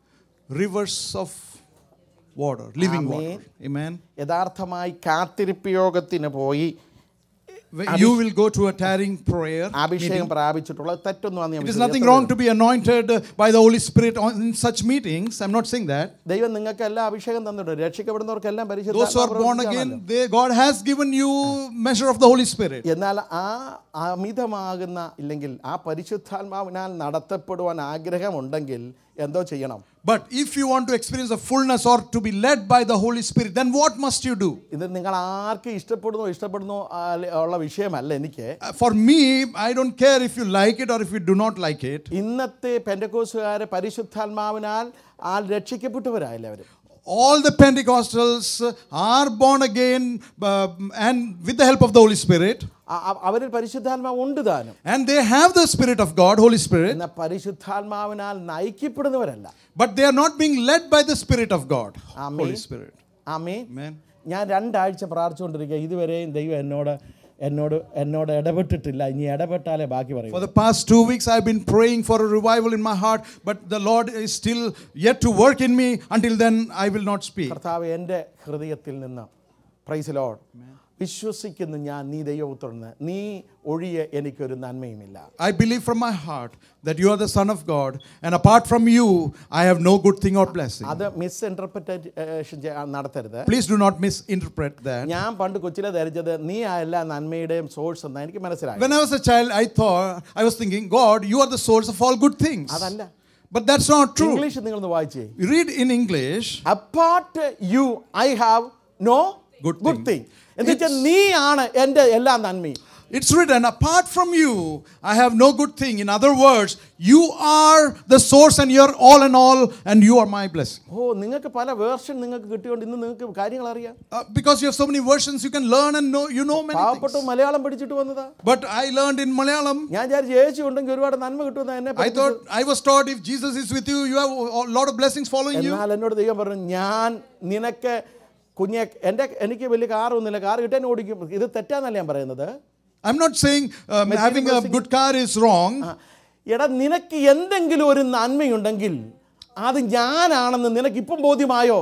Rivers of water, living Amen. water. Amen. യഥാർത്ഥമായി കാത്തിരിപ്പ് യോഗത്തിന് പോയി When You will go to a tarrying prayer. അഭിഷേകം പ്രാപിച്ചിട്ടുള്ളത് തെറ്റൊന്നും It is nothing wrong to be anointed by the Holy Spirit on, in such meetings. I'm not saying that. ദൈവം നിങ്ങൾക്ക് എല്ലാ അഭിഷേകം തന്നിട്ടുണ്ട് രക്ഷിക്കപ്പെടുന്നവർക്കെല്ലാം Those who are born again, they, God has given you measure of the Holy Spirit. എന്നാൽ ആ അമിതമാകുന്ന ഇല്ലെങ്കിൽ ആ പരിശുദ്ധാത്മാവിനാൽ നടത്തപ്പെടുവാൻ ആഗ്രഹമുണ്ടെങ്കിൽ എന്തോ ചെയ്യണം But if you want to experience the fullness or to be led by the Holy Spirit, then what must you do? ഇത് നിങ്ങൾ ആർക്ക് ഇഷ്ടപ്പെടുന്നോ ഇഷ്ടപ്പെടുന്നോ ആ, ല- ഉള്ള വിഷയമല്ല എനിക്ക് Uh, For me, I don't care if you like it or if you do not like it. ഇന്നത്തെ പെൻഡക്കോസുകാരെ പരിശുദ്ധാത്മാവിനാൽ ആ രക്ഷിക്കപ്പെട്ടവരായില്ല അവർ All the Pentecostals uh, are born again uh, and with the help of the Holy Spirit. അ- അ- അവരിൽ പരിശുദ്ധാത്മാവ് ഉണ്ട് താനും And they have the Spirit of God, Holy Spirit, എന്നാൽ പരിശുദ്ധാത്മാവിനാൽ നയിക്കപ്പെടുന്നവരല്ല but they are not being led by the Spirit of God, Amen. Holy Spirit. ആമേ Amen. ഞാൻ രണ്ടാഴ്ച പ്രാർത്ഥിച്ചുകൊണ്ടിരിക്കുക ഇതുവരെയും ദൈവം എന്നോട് എന്നോട് എന്നോട് ഇടപെട്ടിട്ടില്ല ഇനി ഇടപെട്ടാലേ ബാക്കി For പറയും the past two weeks, I've been praying for a revival in my heart, but the Lord is still yet to work in me. Until then, I will not speak. കർത്താവ് എൻ്റെ ഹൃദയത്തിൽ നിന്ന് പ്രൈസ് ലോഡ് വിശ്വസിക്കുന്നു ഞാൻ നീ ദൈവപുത്രന് നീ ഒഴിയെ എനിക്കൊരു നന്മയുമില്ല I believe from my heart that you are the Son of God, and apart from you, I have no good thing or blessing. അത് മിസ് ഇന്റർപ്രിറ്റേഷൻ നടത്തരുത് Please do not misinterpret that. ഞാൻ പണ്ട് കൊച്ചിലെ ധരിച്ചത് നീ ആ എല്ലാ നന്മയുടെയും സോഴ്സ് എന്ന് എനിക്ക് മനസ്സിലായി When I was a child, I thought, I was thinking, God, you are the source of all good things. അതല്ല But that's not true. English നിങ്ങളൊന്ന് വായിച്ചേ You read in English, apart you I have no Good good thing. Thing എന്ന് വെച്ചാൽ നീ ആണ് എൻ്റെ എല്ലാ നന്മയും it's written, apart from you, I have no good thing. In other words, you are the source and you're all in all, and you are my blessing. ഓ നിങ്ങൾക്ക് പല version നിങ്ങൾക്ക് കിട്ടിയോണ്ട് ഇന്ന് നിങ്ങൾക്ക് കാര്യങ്ങൾ അറിയാം Uh, because you have so many versions, you can learn and know, you know many പാവപ്പെട്ട things. Malayalam പഠിച്ചിട്ട് വന്നതാ But I learned in Malayalam. ഞാൻ വിചാരിച്ചു യേശു ഉണ്ടെങ്കിൽ ഒരുപാട് നന്മ കിട്ടുമെന്ന് എന്നെ I പഠിപ്പിച്ചത്. thought, I was taught if Jesus is with you, you have a lot of blessings following you. എന്നാൽ എന്നോട് ദൈവം പറഞ്ഞു ഞാൻ നിനക്ക് കുഞ്ഞെ എൻ്റെ എനിക്ക് വലിയ കാറൊന്നുമില്ല കാർ കിട്ടാൻ ഓടിക്കും ഇത് തെറ്റാന്നല്ല ഞാൻ പറയുന്നത് I'm not saying um, having a good car is wrong. ആ, എടാ നിനക്ക് എന്തെങ്കിലും ഒരു നന്മയുണ്ടെങ്കിൽ അത് ഞാനാണെന്ന് നിനക്ക് ഇപ്പം ബോധ്യമായോ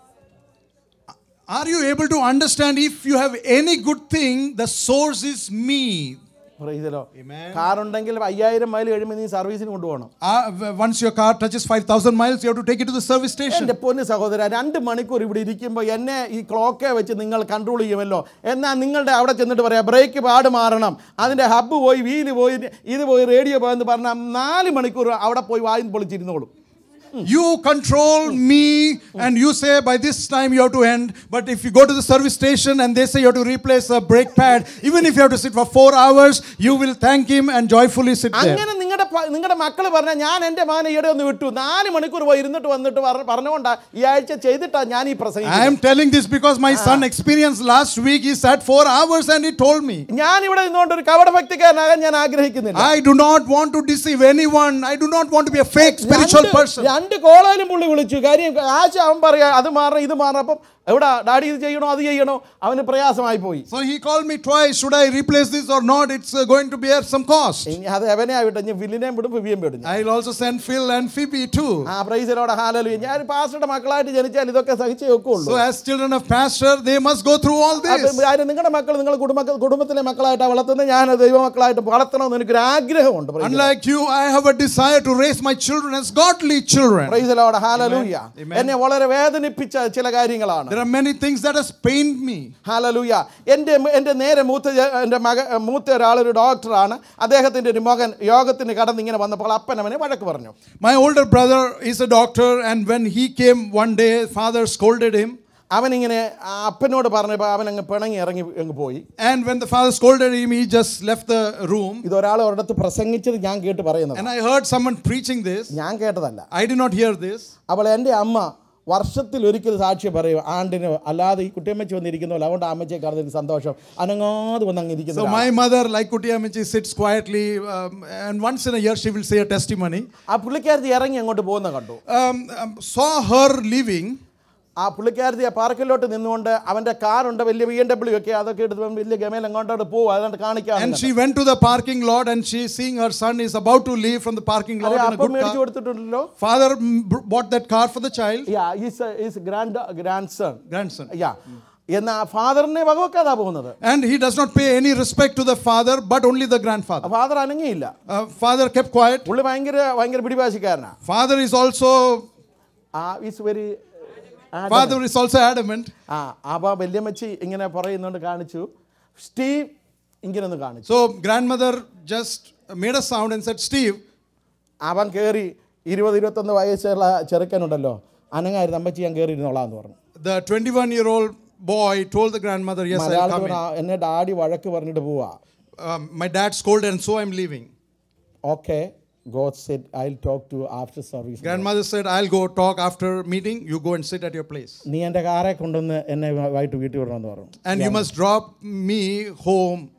Are you able to understand if you have any good thing, the source is me? പറയതല്ലോ Amen. കാറുണ്ടെങ്കിൽ അയ്യായിരം മൈൽ കഴിയുമ്പോൾ നീ സർവീസിന് കൊണ്ടുപോകണം Uh, w- once your car touches 5,000 miles, you have to take it to the service station. എൻ്റെ പൊന്ന് സഹോദര രണ്ട് മണിക്കൂർ ഇവിടെ ഇരിക്കുമ്പോൾ എന്നെ ഈ ക്ലോക്കെ വെച്ച് നിങ്ങൾ കൺട്രോൾ ചെയ്യുമല്ലോ എന്നാൽ നിങ്ങളുടെ അവിടെ ചെന്നിട്ട് പറയാം ബ്രേക്ക് പാട് മാറണം അതിൻ്റെ ഹബ്ബ് പോയി വീല് പോയി ഇത് പോയി റേഡിയോ പോയെന്ന് പറഞ്ഞാൽ നാല് മണിക്കൂർ അവിടെ പോയി വായും പൊളിച്ചിരുന്നോളും You control me, and you say by this time you have to end. But if you go to the service station and they say you have to replace a brake pad, even if you have to sit for four hours, you will thank him and joyfully sit there. അങ്ങനെ നിങ്ങളുടെ പ- നിങ്ങളുടെ മക്കൾ പറഞ്ഞാൽ ഞാൻ എൻ്റെ മകനെ ഈയിടെ ഒന്ന് വിട്ടു നാല് മണിക്കൂർ പോയി ഇരുന്നിട്ട് വന്നിട്ട് പറ- പറഞ്ഞുകൊണ്ടാ ഈ ആഴ്ച ചെയ്തിട്ടാ ഞാൻ ഈ I പ്രസംഗിക്കുന്നത് am telling this because my son experienced last week. He sat four hours and he told me. ഞാൻ ഇവിടെ നിന്നുകൊണ്ട് ഒരു കപട ഭക്തിക്കാരനാകാൻ ഞാൻ ആഗ്രഹിക്കുന്നില്ല I do not want to deceive anyone. I do not want to be a fake spiritual രണ്ട് person. രണ്ട് കോളേജിലും പുള്ളി വിളിച്ചു കാര്യം ആശ അവൻ പറയാ അത് മാറണം ഇത് മാറണം അപ്പം എവിടാ ഡാഡി ഇത് ചെയ്യണോ അത് ചെയ്യണോ അവന് പ്രയാസമായി പോയി So he called me twice. Should I replace this or not? It's uh, going to bear some cost. ഇനി അത് എവനെ ആവിട്ടെ ഞാൻ ഫില്ലിനെയും വിടും ഫിബിയും വിടും ഞാൻ. I'll also send Phil and Phoebe too. ആ പ്രൈസിലോടെ ഹാലലു ഞാൻ പാസ്റ്ററുടെ മക്കളായിട്ട് ജനിച്ചാൽ ഇതൊക്കെ സഹിച്ചേ വെക്കുള്ളൂ So as children of pastor, they must go through all this. അപ്പം ആരും നിങ്ങളുടെ മക്കൾ നിങ്ങൾ കുടുംബ കുടുംബത്തിലെ മക്കളായിട്ടാണ് വളർത്തുന്നത് ഞാൻ ദൈവമക്കളായിട്ട് വളർത്തണമെന്ന് എനിക്കൊരു ആഗ്രഹമുണ്ട് Unlike you, I have a desire to raise my children as godly children. Praise the Lord hallelujah Amen. എന്നെ വളരെ വേദനിപ്പിച്ച ചില കാര്യങ്ങളാണ് There are many things that has pained me. Hallelujah എൻ്റെ എൻ്റെ നേരെ മൂത്ത ജ- എൻ്റെ മക മൂത്ത ഒരാളൊരു ഡോക്ടറാണ് അദ്ദേഹത്തിൻ്റെ ഒരു മകൻ യോഗത്തിന് കടന്ന് ഇങ്ങനെ വന്നപ്പോൾ അപ്പൻ അവനെ വഴക്ക് പറഞ്ഞു My older brother is a doctor, and when he came one day, father scolded him. അവനിങ്ങനെ ആ അപ്പനോട് പറഞ്ഞപ്പോൾ അവൻ അങ്ങ് പിണങ്ങി ഇറങ്ങി അങ്ങ് പോയി And when the father scolded him, he just left the room. ഇത് ഒരാൾ ഒരിടത്ത് പ്രസംഗിച്ചത് ഞാൻ കേട്ട് പറയുന്നത് And I heard someone preaching this. ഞാൻ കേട്ടതല്ല I did not hear this. അപ്പോൾ എൻ്റെ അമ്മ വർഷത്തിൽ ഒരിക്കൽ സാക്ഷി പറയും ആണ്ടിന് അല്ലാതെ ഈ കുട്ടിയമ്മച്ചി വന്നിരിക്കുന്നല്ലോ അതുകൊണ്ട് ആ അമ്മച്ചിയെ കാണുന്ന എനിക്ക് സന്തോഷം അനങ്ങാതെ വന്ന് അങ്ങ് So ഇരിക്കുന്നു my mother, like Kutiyamichi, sits quietly, um, and once in a year she will say a testimony. ആ പുള്ളിക്കാരത്തി ഇറങ്ങി അങ്ങോട്ട് പോകുന്ന കണ്ടു Um, um, saw her leaving, ആ പുള്ളിക്കാരത്തി ആ പാർക്കിലോട്ട് നിന്നുകൊണ്ട് അവൻ്റെ കാറുണ്ട് വലിയ ബി എം ഡബ്ല്യു ഒക്കെ അതൊക്കെ എടുത്ത് വലിയ ഗമയിൽ അങ്ങോട്ടോട്ട് പോകും അതുകൊണ്ട് കാണിക്കാൻ and she went to the parking lot, and she seeing her son is about to leave from the parking lot in a അപ്പം good മേടിച്ചു car. കൊടുത്തിട്ടുണ്ടല്ലോ Father mm, br- bought that car for the child, yeah is is grand grandson grandson. Yeah എന്നാ ഫാദറിനെ വകവെക്കാതാ പോകുന്നത് And he does not pay any respect to the father, but only the grandfather. Father അനങ്ങിയില്ല Uh, father kept quiet. പുള്ളി ഭയങ്കര ഭയങ്കര പിടിവാശിക്കാരനാ Father is also ആ is very father is also adamant. ആ അപ്പൊ വല്യമ്മച്ചി ഇങ്ങനെ പറയുന്നുണ്ട് കാണിച്ചു സ്റ്റീവ് ഇങ്ങനെ ഒന്ന് കാണിച്ചു So grandmother just made a sound and said, "Steve." അവൻ കയറി ഇരുപത് ഇരുപത്തൊന്ന് വയസ്സുള്ള ചെറുക്കനുണ്ടല്ലോ അനങ്ങായിരുന്നു അമ്മച്ചി ഞാൻ കയറി ഇരുന്നോളാം എന്ന് പറഞ്ഞു The 21-year-old boy told the grandmother, "Yes, I'll come മലയാളത്തിൽ in." പറഞ്ഞാ, എന്നെ ഡാഡി വഴക്ക് പറഞ്ഞിട്ട് പോവാ Um, my dad scolded, and so I'm leaving. Okay God said I talk to after service Grandmother said, "I'll go talk after meeting. You go and sit at your place, നീ എൻ്റെ കാറെ കൊണ്ടുവന്ന് എന്നെ വൈകിട്ട് വീട്ടിൽ വിടണമെന്ന് പറഞ്ഞു and you must drop me home."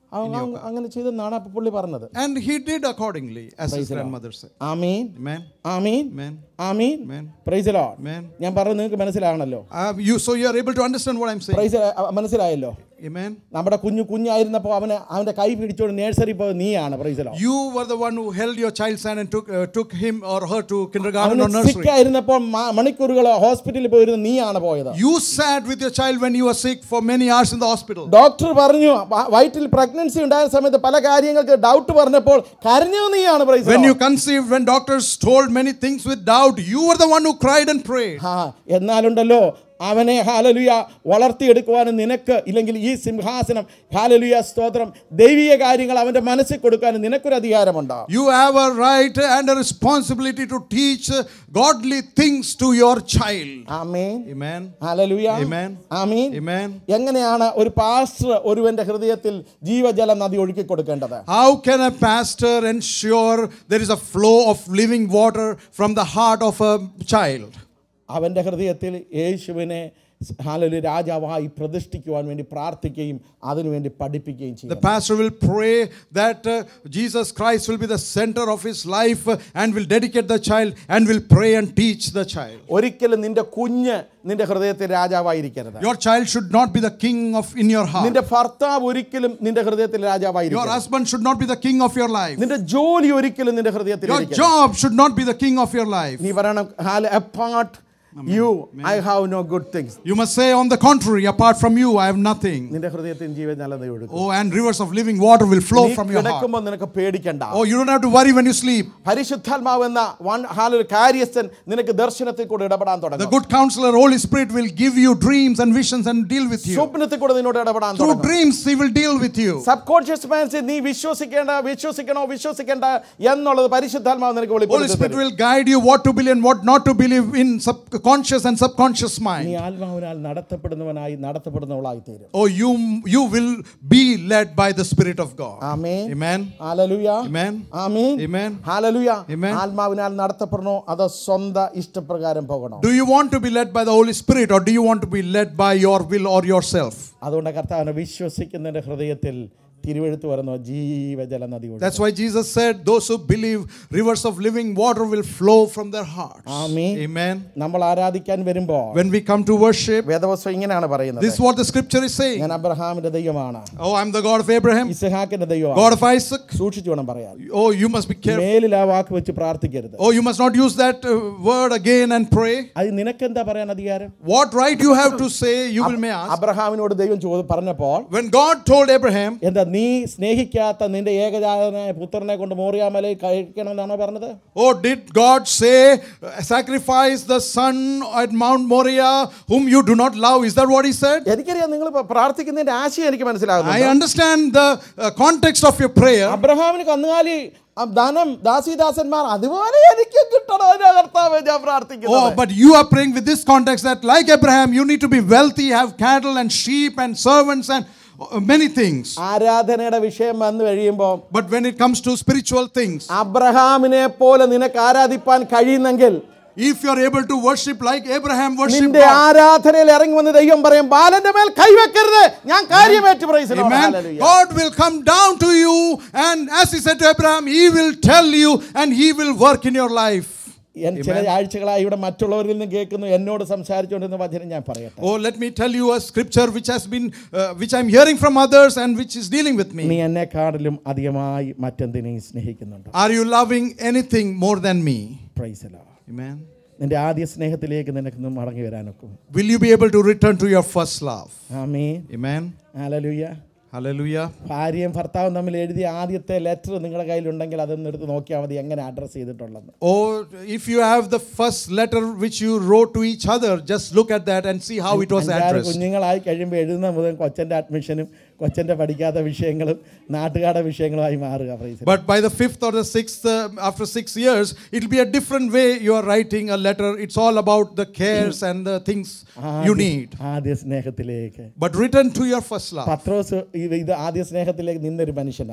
അവൻ അവൻ അങ്ങനെ ചെയ്തെന്നാണ് അപ്പോൾ പുള്ളി പറഞ്ഞത് And he did accordingly, as his grandmother said. Amen Amen. Amin Amen. Amin Amen. Praise Lord Amen. ഞാൻ പറഞ്ഞത് നിങ്ങൾക്ക് മനസ്സിലാകണല്ലോ Uh, you, so you are able to understand what I'm saying. Praise മനസ്സിലായല്ലോ Amen. നമ്മുടെ കുഞ്ഞു കുഞ്ഞായിരുന്നപ്പോൾ അവന് അവന്റെ കൈ പിടിച്ചോണ്ട് നേഴ്സറി പോയത് നീയാണ് praise lord You were the one who held your child's hand and took, uh, took him or her to kindergarten or അവന് nursery. സിക്കായിരുന്നപ്പോൾ മണിക്കൂറുകൾ ഹോസ്പിറ്റലിൽ പോയിരുന്ന നീയാണ് പോയത് You sat with your child when you were sick for many hours in the hospital. Doctor പറഞ്ഞു വ- വയറ്റിൽ പ്രഗ്നൻസി ഉണ്ടായ സമയത്ത് പല കാര്യങ്ങൾക്ക് ഡൗട്ട് പറഞ്ഞപ്പോൾ കരഞ്ഞത് നീയാണ് praise When you conceived, when doctors told many things with doubt, you were the one who cried and prayed. ആ എന്നാലുണ്ടല്ലോ അവനെ ഹാലലുയ വളർത്തിയെടുക്കുവാനും നിനക്ക് ഇല്ലെങ്കിൽ ഈ സിംഹാസനം ഹാലലുയ സ്തോത്രം ദൈവിക കാര്യങ്ങൾ അവൻ്റെ മനസ്സിൽ കൊടുക്കാനും നിനക്കൊരു അധികാരമുണ്ടോ You have a right and a responsibility to teach uh, godly things to your child. Amin Amen. Hallelujah Amen. Amin Amen. എങ്ങനെയാണ് ഒരു പാസ്റ്റർ ഒരുവന്റെ ഹൃദയത്തിൽ ജീവജല നദി ഒഴുക്കി കൊടുക്കേണ്ടത് How can a pastor ensure there is a flow of living water from the heart of a child? അവൻ്റെ ഹൃദയത്തിൽ യേശുവിനെ ഹാലലു രാജാവായി പ്രതിഷ്ഠിക്കുവാൻ വേണ്ടി പ്രാർത്ഥിക്കുകയും അതിനുവേണ്ടി പഠിപ്പിക്കുകയും The ചെയ്യും pastor will pray that uh, Jesus Christ will be the center of his life uh, and will dedicate the child and will pray and teach the child. ഒരിക്കലും നിന്റെ കുഞ്ഞ് നിന്റെ ഹൃദയത്തിൽ രാജാവായിരിക്കരുത് Your child should not be the king of in your heart. നിന്റെ ഭർത്താവ് ഒരിക്കലും നിന്റെ ഹൃദയത്തിൽ Your രാജാവായിരിക്കും husband should not be the king of your life. നിന്റെ ജോലി ഒരിക്കലും നിന്റെ ഹൃദയത്തിൽ Your ഇരിക്കരുത്. job should not be the king of your life. നീ പറയണം apart you I have no good things You must say, on the contrary, apart from you, I have nothing. നിന്റെ ഹൃദയത്തിൽ ജീവജലത ഒഴുകും Oh, and rivers of living water will flow നീ from your heart. കിടക്കുമ്പോൾ നിനക്ക് പേടിക്കണ്ട Oh, you don't have to worry when you sleep. പരിശുദ്ധാത്മാവ് എന്ന one ഹാലൊരു കാര്യസ്ഥൻ നിനക്ക് ദർശനത്തിൽ കൂടെ ഇടപെടാൻ The തുടങ്ങും good counselor, Holy Spirit, will give you dreams and visions and deal with you. സ്വപ്നത്തിൽ കൂടെ നിന്നോട് ഇടപെടാൻ Through തുടങ്ങും dreams, He will deal with you. Subconscious മനസ്സിൽ നീ വിശ്വസിക്കേണ്ട വിശ്വസിക്കണോ വിശ്വസിക്കേണ്ട എന്നുള്ളത് പരിശുദ്ധാത്മാവ് നിനക്ക് Holy വെളിപ്പെടുത്തി Spirit തരും. will guide you what to believe and what not to believe in subconscious and subconscious നീ mind. ആത്മാവിനാൽ നടത്തപ്പെടുന്നവനായി നടത്തപ്പെടുന്നവളായി തീരും Oh, you you will be led by the Spirit of God. ആമേൻ Amen. Hallelujah Amen. ആമീൻ Amen. Hallelujah Amen. ആത്മാവിനാൽ നടത്തപ്പെടണോ അതോ സ്വന്തം ഇഷ്ടപ്രകാരം പോകണോ Do you want to be led by the Holy Spirit or do you want to be led by your will or yourself? അതുകൊണ്ട് കർത്താവിനെ വിശ്വസിക്കുന്നതിന്റെ ഹൃദയത്തിൽ തിരുവെഴുത്ത് വരുന്നു ജീവജല നദി ഒഴുകും. That's why Jesus said, Those who believe rivers of living water will flow from their hearts. Amin Amen. നമ്മൾ ആരാധിക്കാൻ വരുമ്പോൾ When we come to worship, വേദവസ്വം ഇങ്ങനെയാണ് പറയുന്നത് this is what the scripture is saying. ഞാൻ അബ്രഹാമിന്റെ ദൈവമാണ് Oh, I'm the God of Abraham, ഇസഹാക്കിന്റെ ദൈവമാണ് God of Isaac. സൂക്ഷിച്ചു വേണം പറയാൻ Oh, you must be careful. മേലിൽ ആ വാക്ക് വെച്ച് പ്രാർത്ഥിക്കരുത് Oh, you must not use that uh, word again and pray. അത് നിനക്കെന്താ പറയാൻ അധികാരം What right you have to say, you will may ask. അബ്രഹാമിനോട് ദൈവം ചോദി പറഞ്ഞപ്പോൾ When God told Abraham, എന്താ നീ സ്നേഹിക്കാത്ത നിന്റെ ഏകജാതനായ പുത്രനെ കൊണ്ട് മോറിയാമലയിൽ കഴിക്കണമെന്നാണോ പറഞ്ഞത് Oh, did God say, uh, sacrifice the son at Mount Moriah whom you do not love? Is that what he said? എനിക്കറിയാം നിങ്ങൾ ഇപ്പൊ പ്രാർത്ഥിക്കുന്നതിന്റെ ആശയം എനിക്ക് I മനസ്സിലാകുന്നു understand the uh, context of your prayer. അബ്രഹാമിന് കന്നുകാലി ആ ധനം ദാസിദാസന്മാർ അതുപോലെ എനിക്ക് കിട്ടണം അതിന്റെ കർത്താവ് ഞാൻ Oh, പ്രാർത്ഥിക്കുന്നു but you are praying with this context that, like Abraham, you need to be wealthy, have cattle and sheep and servants and uh, many things. ആരാധനയുടെ വിഷയം വന്നു കഴിയുമ്പോൾ But when it comes to spiritual things, അബ്രഹാമിനെ പോലെ നിനക്ക് ആരാധിപ്പാൻ കഴിയുന്നെങ്കിൽ if you are able to worship like Abraham worshiped നിന്റെ God, ആരാധനയിൽ ഇറങ്ങി വന്ന് ദൈവം പറയും ബാലന്റെ മേൽ കൈവെക്കരുത് ഞാൻ കാര്യമേറ്റ് praise the Lord. Amen. Hallelujah. God will come down to you, and as He said to Abraham, He will tell you and He will work in your life. ഞാൻ ചില ആഴ്ചകളായി ഇവിടെ മറ്റുള്ളവരിൽ നിന്ന് കേൾക്കുന്നു എന്നോട് സംസാരിച്ചുകൊണ്ടിരുന്ന വചനം ഞാൻ പറയട്ടെ Oh, let me tell you a scripture which has been, uh, which I'm hearing from others and which is dealing with നീ me. എന്നെക്കാട്ടിലും അധികമായി മറ്റെന്തിനേയും സ്നേഹിക്കുന്നുണ്ട് Are you loving anything more than me? Praise Amen. നിന്റെ ആദ്യ സ്നേഹത്തിലേക്ക് നിനക്ക് മടങ്ങി വരാനൊക്കും Will you be able to return to your first love? ആമീൻ Amen. ഹല്ലേലൂയ Hallelujah. ഭാര്യയും ഭർത്താവും തമ്മിൽ എഴുതിയ ആദ്യത്തെ ലെറ്റർ നിങ്ങളുടെ കയ്യിലുണ്ടെങ്കിൽ അതൊന്ന് എടുത്ത് നോക്കിയാൽ മതി എങ്ങനെ അഡ്രസ്സ് ചെയ്തിട്ടുള്ളത് Or if you have the first letter which you wrote to each other, just look at that and see how it was അഞ്ചാറ് addressed. കുഞ്ഞുങ്ങളായി കഴിയുമ്പോൾ എഴുതുന്ന മുതൽ കൊച്ചൻ്റെ അഡ്മിഷനും കൊച്ചൻ്റെ പഠിക്കാത്ത വിഷയങ്ങളും നാട്ടുകാരുടെ വിഷയങ്ങളുമായി മാറുക praise But by the fifth or the sixth, uh, after six years, it will be a different way you are writing a letter. It's all about the cares and the things you need. ആദ്യ സ്നേഹത്തിലേക്ക് But return to your first love. പത്രോസ് ഇത് ഇത് ആദ്യ സ്നേഹത്തിലേക്ക് നിന്നൊരു മനുഷ്യനാണ്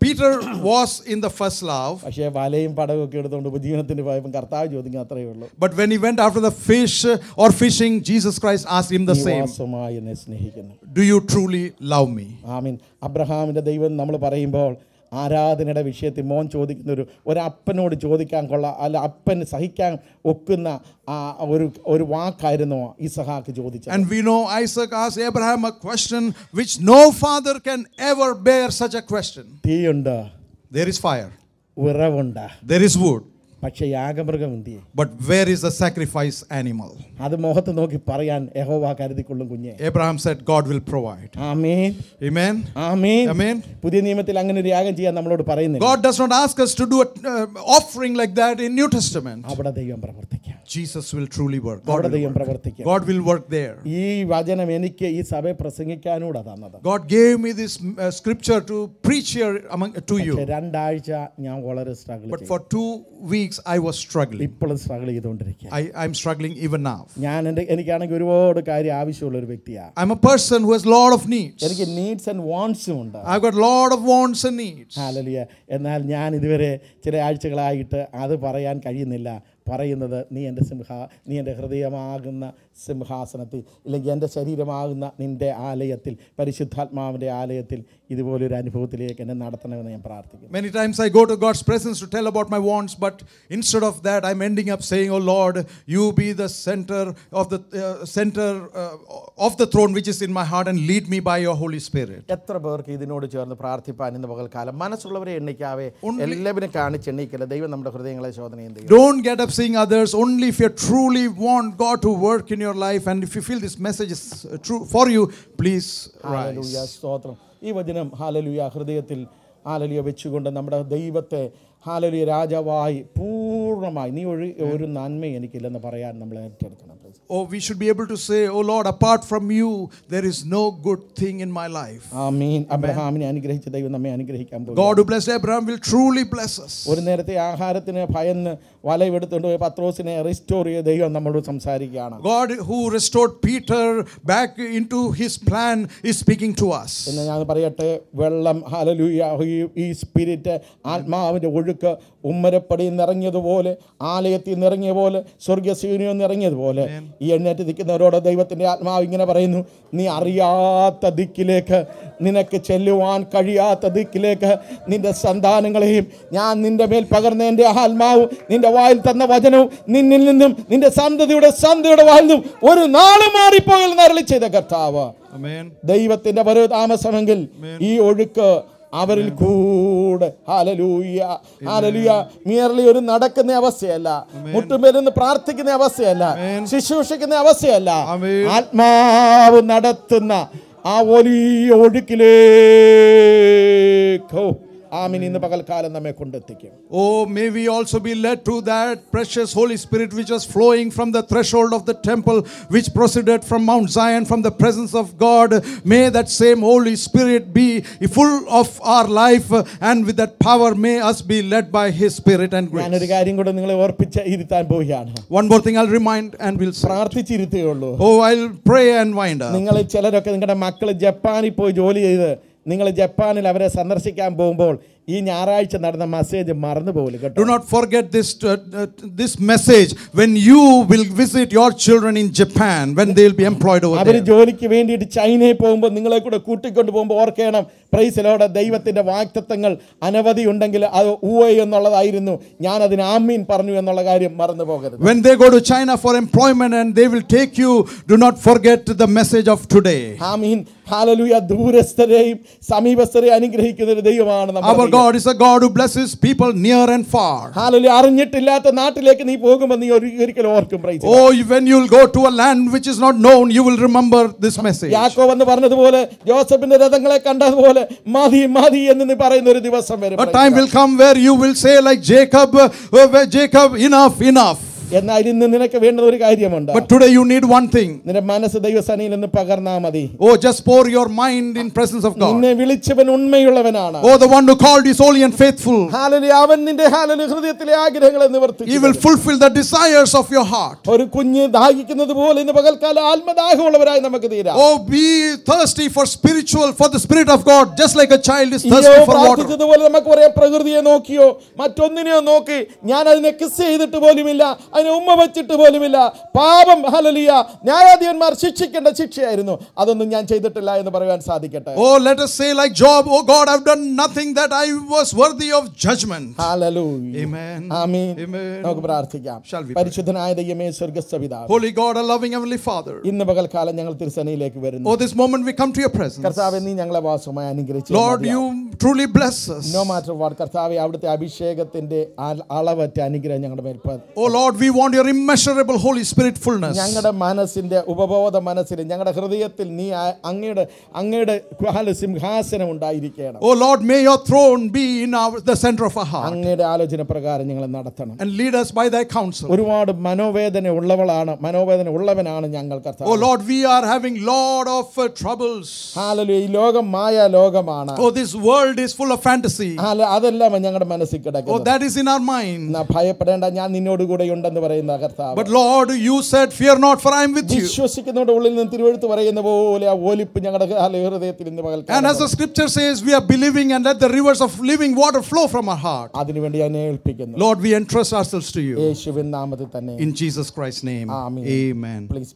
Peter was in the first love, പക്ഷേ വലയും പടവും ഒക്കെ എടുത്തുകൊണ്ട് ഉപജീവനത്തിന് പോയപ്പോൾ കർത്താവ് ചോദിക്കും അത്രയേ ഉള്ളൂ but when he went after the fish uh, or fishing, Jesus Christ asked him the നീ same വാസ്തവമായി എന്നെ സ്നേഹിക്കുന്നു Do you truly love me? ആമീൻ അബ്രഹാമിൻ്റെ ദൈവം നമ്മൾ പറയുമ്പോൾ ആരാധനയുടെ വിഷയത്തിൽ മോൻ ചോദിക്കുന്ന ഒരു ഒരപ്പനോട് ചോദിക്കാൻ കൊള്ള അല്ല അപ്പൻ സഹിക്കാൻ ഒക്കുന്ന ആ ഒരു ഒരു വാക്കായിരുന്നു ഇസഹാക്ക് ചോദിച്ചത് And we know Isaac asked Abraham a question which no father can ever bear such a question. തീയുണ്ട് There is fire, വിറവുണ്ട് there is wood, പക്ഷേ യാഗമൃഗം എന്തിയെ but where is the sacrifice animal? അത് മുഖത്ത് നോക്കി പറയാൻ യഹോവ കരുതിക്കൊള്ളും കുഞ്ഞെ Abraham said, God will provide. Amin Amen. Amin Amen. പുതിയ നിയമത്തിൽ അങ്ങനെ ഒരു യാഗം ചെയ്യാൻ നമ്മളോട് പറയുന്നില്ല God does not ask us to do an offering like that in New Testament. അവിടെ ദൈവം പ്രവർത്തിക്കാം Jesus will truly work. God അവിടെ will ദൈവം work. പ്രവർത്തിക്കാം God will work there. ഈ വചനം എനിക്ക് ഈ സഭയെ പ്രസംഗിക്കാനൂടെ തന്നത് God gave me this uh, scripture to preach here among to പക്ഷേ you. രണ്ടാഴ്ച ഞാൻ വളരെ struggle But for two weeks I was struggling. ഇപ്പോഴും സ്ട്രഗിൾ ചെയ്തുകൊണ്ടിരിക്കുക I, I'm struggling even now. ഞാൻ എൻ്റെ എനിക്കാണെങ്കിൽ ഒരുപാട് കാര്യം ആവശ്യമുള്ള ഒരു വ്യക്തിയാണ് I'm a person who has a lot of needs. എനിക്ക് നീഡ്സ് ആൻഡ് വാണ്ട്സും ഉണ്ട് I've got a lot of wants and needs. ഹാലലിയ എന്നാൽ ഞാൻ ഇതുവരെ ചില ആഴ്ചകളായിട്ട് അത് പറയാൻ കഴിയുന്നില്ല പറയുന്നത് നീ എൻ്റെ സിംഹ നീ എൻ്റെ ഹൃദയമാകുന്ന സിംഹാസനത്തിൽ ഇല്ലെങ്കിൽ എൻ്റെ ശരീരമാകുന്ന നിൻ്റെ ആലയത്തിൽ പരിശുദ്ധാത്മാവിൻ്റെ ആലയത്തിൽ ഇതുപോലൊരു അനുഭവത്തിലേക്ക് എന്നെ നടത്തണമെന്ന് ഞാൻ പ്രാർത്ഥിക്കുന്നു Many times I go to God's presence to tell about my wants, but instead of that, I'm ending up saying, "Oh Lord, you be the center of the uh, center uh, of the throne which is in my heart, and lead me by your Holy Spirit." എത്ര പേർക്ക് ഇതിനോട് ചേർന്ന് പ്രാർത്ഥിപ്പാൻ ഇന്ന് പകൽക്കാലം മനസ്സുള്ളവരെ എണ്ണിക്കാവേ എല്ലാവരും കാണിച്ച് എണ്ണിക്കല്ല ദൈവം നമ്മുടെ ഹൃദയങ്ങളെ ശോധനയും ചെയ്യും Don't get up saying others. Only if you truly want God to work in your life, and if you feel this message is uh, true for you, please hallelujah rise. സ്തോത്രം ഈ വചനം ഹാലലുയ ഹൃദയത്തിൽ ഹാലലുയ വെച്ചുകൊണ്ട് നമ്മുടെ ദൈവത്തെ ഹാലലുയ രാജാവായി പൂർണ്ണമായി നീ ഒരു ഒരു നന്മ എനിക്കില്ലെന്ന് പറയാൻ നമ്മൾ ഏറ്റെടുക്കണം Oh, we should be able to say, "Oh Lord, apart from you, there is no good thing in my life." ആ മീൻ അബ്രഹാമിനെ അനുഗ്രഹിച്ച ദൈവം നമ്മെ അനുഗ്രഹിക്കാൻ പോകും God who blessed Abraham will truly bless us. ഒരു നേരത്തെ ആഹാരത്തിന് ഭയന്ന് വലയെടുത്തുകൊണ്ട് പോയ പത്രോസിനെ റിസ്റ്റോർ ചെയ്ത ദൈവം നമ്മളോട് സംസാരിക്കുകയാണ് God who restored Peter back into his plan is speaking to us. എന്ന് ഞാൻ പറയട്ടെ വെള്ളം ഹാലലൂയ ഈ- ഈ സ്പിരിറ്റ് ആത്മാവിൻ്റെ ഒഴുക്ക് ഉമ്മരപ്പടിയിൽ നിറങ്ങിയതുപോലെ ആലയത്തിൽ നിറങ്ങിയ പോലെ സ്വർഗസീനിയിൽ നിറങ്ങിയതുപോലെ ഈ എണ്ണേറ്റ് നിൽക്കുന്നവരോട് ദൈവത്തിൻ്റെ ആത്മാവ് ഇങ്ങനെ പറയുന്നു നീ അറിയാത്ത ദിക്കിലേക്ക് നിനക്ക് ചെല്ലുവാൻ കഴിയാത്ത ദിക്കിലേക്ക് നിന്റെ സന്താനങ്ങളെയും ഞാൻ നിന്റെ മേൽ പകർന്ന എൻ്റെ ആത്മാവും നിന്റെ വായിൽ തന്ന വചനവും നിന്നിൽ നിന്നും നിന്റെ സന്തതിയുടെ സന്തതിയുടെ വായിൽ നിന്നും ഒരു നാള് മാറിപ്പോയിൽ നരളി ചെയ്ത കർത്താവ് Amen. ദൈവത്തിന്റെ വരവ് താമസമെങ്കിൽ ഈ ഒഴുക്ക് അവരിൽ കൂടെ ഹാലലൂയ ഹാലലൂയ മിയർലി ഒരു നടക്കുന്ന അവസ്ഥയല്ല മുട്ടുമരുന്ന് പ്രാർത്ഥിക്കുന്ന അവസ്ഥയല്ല ശുശ്രൂഷിക്കുന്ന അവസ്ഥയല്ല Amen. ആത്മാവ് നടത്തുന്ന ആ വലിയ ഒഴുക്കിലേക്കോ ആമിൻ ഇന്ന് പകൽക്കാലം നമ്മെ കൊണ്ടെത്തിക്കും Oh, may we also be led to that precious Holy Spirit which was flowing from the threshold of the temple, which proceeded from Mount Zion, from the presence of God. May that same Holy Spirit be full of our life, and with that power, may us be led by His Spirit and ഞാനൊരു grace. കാര്യം കൂടെ നിങ്ങളെ ഓർപ്പിച്ച് ഇരുത്താൻ പോവുകയാണ് One more thing I'll remind and we'll say. പ്രാർത്ഥിച്ചിരുത്തുകയുള്ളൂ Oh, I'll pray and wind up. നിങ്ങൾ ചിലരൊക്കെ നിങ്ങളുടെ മക്കൾ ജപ്പാനിൽ പോയി ജോലി ചെയ്ത് നിങ്ങൾ ജപ്പാനിൽ അവരെ സന്ദർശിക്കാൻ പോകുമ്പോൾ ഈ ഞായറാഴ്ച നടന്ന മെസ്സേജ് മറന്നു പോകില്ല കേട്ടോ Do not forget this, uh, uh, this message when you will visit your children in Japan, when they'll be employed over our there. ജോലിക്ക് വേണ്ടിയിട്ട് ചൈനയിൽ പോകുമ്പോൾ നിങ്ങളെ കൂടെ കൂട്ടിക്കൊണ്ട് പോകുമ്പോൾ ഓർക്കണം പ്രൈസിലോടെ ദൈവത്തിന്റെ വാക്തത്വങ്ങൾ അനവധി ഉണ്ടെങ്കിൽ അത് ഊവ എന്നുള്ളതായിരുന്നു ഞാൻ അതിന് ആമീൻ പറഞ്ഞു എന്നുള്ള കാര്യം മറന്നു പോകരുത് When they go to China for employment and they will take you, do not forget the message of today. ആമീൻ ഹാലലുയ ദൂരസ്ഥരെയും സമീപസ്ഥരെയും അനുഗ്രഹിക്കുന്ന ഒരു ദൈവമാണ് Our നമ്മൾ God is a God who blesses people near and far. ഹാലലു അറിഞ്ഞിട്ടില്ലാത്ത നാട്ടിലേക്ക് നീ പോകുമ്പോൾ നീ ഒരു- ഒരിക്കലും ഓർക്കും praise Oh, when you'll go to a land which is not known, you will remember this message. യാക്കോബ് എന്ന് പറഞ്ഞതുപോലെ ജോസഫിന്റെ രഥങ്ങളെ കണ്ടതുപോലെ മതി മതി എന്ന് നീ പറയുന്ന ഒരു ദിവസം വരും A time will come where you will say, like Jacob, uh, where Jacob, enough, enough. എന്നാൽ ഇന്ന് നിനക്ക് വേണ്ടുന്ന ഒരു കാര്യമുണ്ട് But today you need one thing. നിന്റെ മനസ്സ് ദൈവസനയിൽ നിന്ന് പകർന്നാ മതി Oh, just pour your mind in presence of God. നിന്നെ വിളിച്ചവൻ ഉണ്മയുള്ളവനാണ് Oh, the one who called is holy and faithful. ഹാലലി അവൻ നിന്റെ ഹാലലി ഹൃദയത്തിലെ ആഗ്രഹങ്ങളെ He നിവർത്തിക്കും will fulfill the desires of your heart. ഒരു കുഞ്ഞ് ദാഹിക്കുന്നത് പോലെ ഇന്ന് പകൽക്കാലം ആത്മദാഹമുള്ളവരായി നമുക്ക് തീരാം Oh, be thirsty for spiritual, for the Spirit of God, just like a child is ഇയ്യോ thirsty for water. പ്രാർത്ഥിച്ചതുപോലെ നമുക്ക് പറയാം പ്രകൃതിയെ നോക്കിയോ മറ്റൊന്നിനെയോ നോക്കി ഞാൻ അതിനെ കിസ് ചെയ്തിട്ട് പോലുമില്ല അതിനെ ഉമ്മ വെച്ചിട്ട് പോലുമില്ല പാപം ഹലലിയ ന്യായാധിപന്മാർ ശിക്ഷിക്കേണ്ട ശിക്ഷയായിരുന്നു അതൊന്നും ഞാൻ ചെയ്തിട്ടില്ല എന്ന് പറയാൻ സാധിക്കട്ടെ Oh, let us say like Job, Oh God, I've done nothing that I was worthy of judgment. ഹല്ലേലൂയ. Amen. ആമീൻ Amen. നമുക്ക് പ്രാർത്ഥിക്കാം Shall we pray? പരിശുദ്ധനായ ദൈവമേ സ്വർഗസ്ഥ പിതാവ് Holy God, our loving Heavenly Father. ഇന്ന് പകൽക്കാലം ഞങ്ങൾ തിരുസനയിലേക്ക് വരുന്നു Oh, this moment we come to your presence. കർത്താവെ നീ ഞങ്ങളെ വാസമായി അനുഗ്രഹിച്ചു Lord, you truly bless us. No matter what കർത്താവെ അവിടുത്തെ അഭിഷേകത്തിന്റെ ആ- അളവറ്റ അനുഗ്രഹം ഞങ്ങളുടെ മേൽ പ- Oh Lord, we want your immeasurable Holy Spirit fullness. ഞങ്ങളുടെ മനസ്സിന്റെ ഉപബോധ മനസ്സിൽ ഞങ്ങളുടെ ഹൃദയത്തിൽ നീ ആ- അങ്ങയുടെ അങ്ങയുടെ ഹാല സിംഹാസനം ഉണ്ടായിരിക്കണം Oh Lord, may your throne be in our, the center of our heart അങ്ങയുടെ ആലോചന പ്രകാരം ഞങ്ങളെ നടത്തണം and lead us by thy counsel. ഒരുപാട് മനോവേദന ഉള്ളവളാണ് മനോവേദന ഉള്ളവനാണ് ഞങ്ങൾ Oh കർത്താവ് Lord, we are having lot of uh, troubles. ഹാലലു ഈ ലോകം മായ ലോകമാണ് Oh, this world is full of fantasy. ഹാല അതെല്ലാം ഞങ്ങളുടെ മനസ്സിൽ Oh, കിടക്കുന്നു that is in our mind. എന്നാ ഭയപ്പെടേണ്ട ഞാൻ നിന്നോട് കൂടെ ഉണ്ടെന്ന് പറയുന്ന കർത്താവ് But Lord, you said, Fear not, for I am with you. വിശ്വസിക്കുന്നവരുടെ ഉള്ളിൽ നിന്ന് തിരുവഴുത്ത് പറയുന്ന പോലെ ആ ഒലിപ്പ് ഞങ്ങളുടെ ഹാല ഹൃദയത്തിൽ ഇന്ന് And പകൽക്കാലം as the scripture says, we are believing and let the rivers of living water flow from our heart. അതിനുവേണ്ടി ഞാൻ ഏൽപ്പിക്കുന്നു Lord, we entrust ourselves to you. യേശുവിൻ നാമത്തിൽ തന്നെ In Jesus Christ's name. Amen. Amen. Please